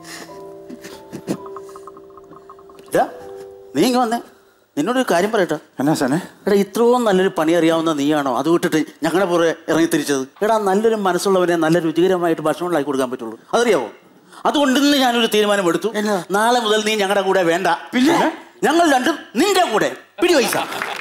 ഇതാ നീ ഇങ്ങ് വന്നേ നിന്നോടൊരു കാര്യം പറയട്ടെ എന്നാ സാനെ എടാ ഇത്രയും നല്ലൊരു പണി അറിയാവുന്ന നീയാണോ അത് വിട്ടിട്ട് ഞങ്ങളുടെ പുറകെ ഇറങ്ങി തിരിച്ചത് എടാ നല്ലൊരു മനസ്സുള്ളവനെ നല്ല രുചികരമായിട്ട് ഭക്ഷണം ഉണ്ടാക്കി കൊടുക്കാൻ പറ്റുള്ളൂ അതറിയാവോ അതുകൊണ്ട് ഇന്ന് ഞാനൊരു തീരുമാനം എടുത്തു നാളെ മുതൽ നീ ഞങ്ങളുടെ കൂടെ വേണ്ട പിന്നെ ഞങ്ങൾ രണ്ടും നിന്റെ കൂടെ പിടി പൈസ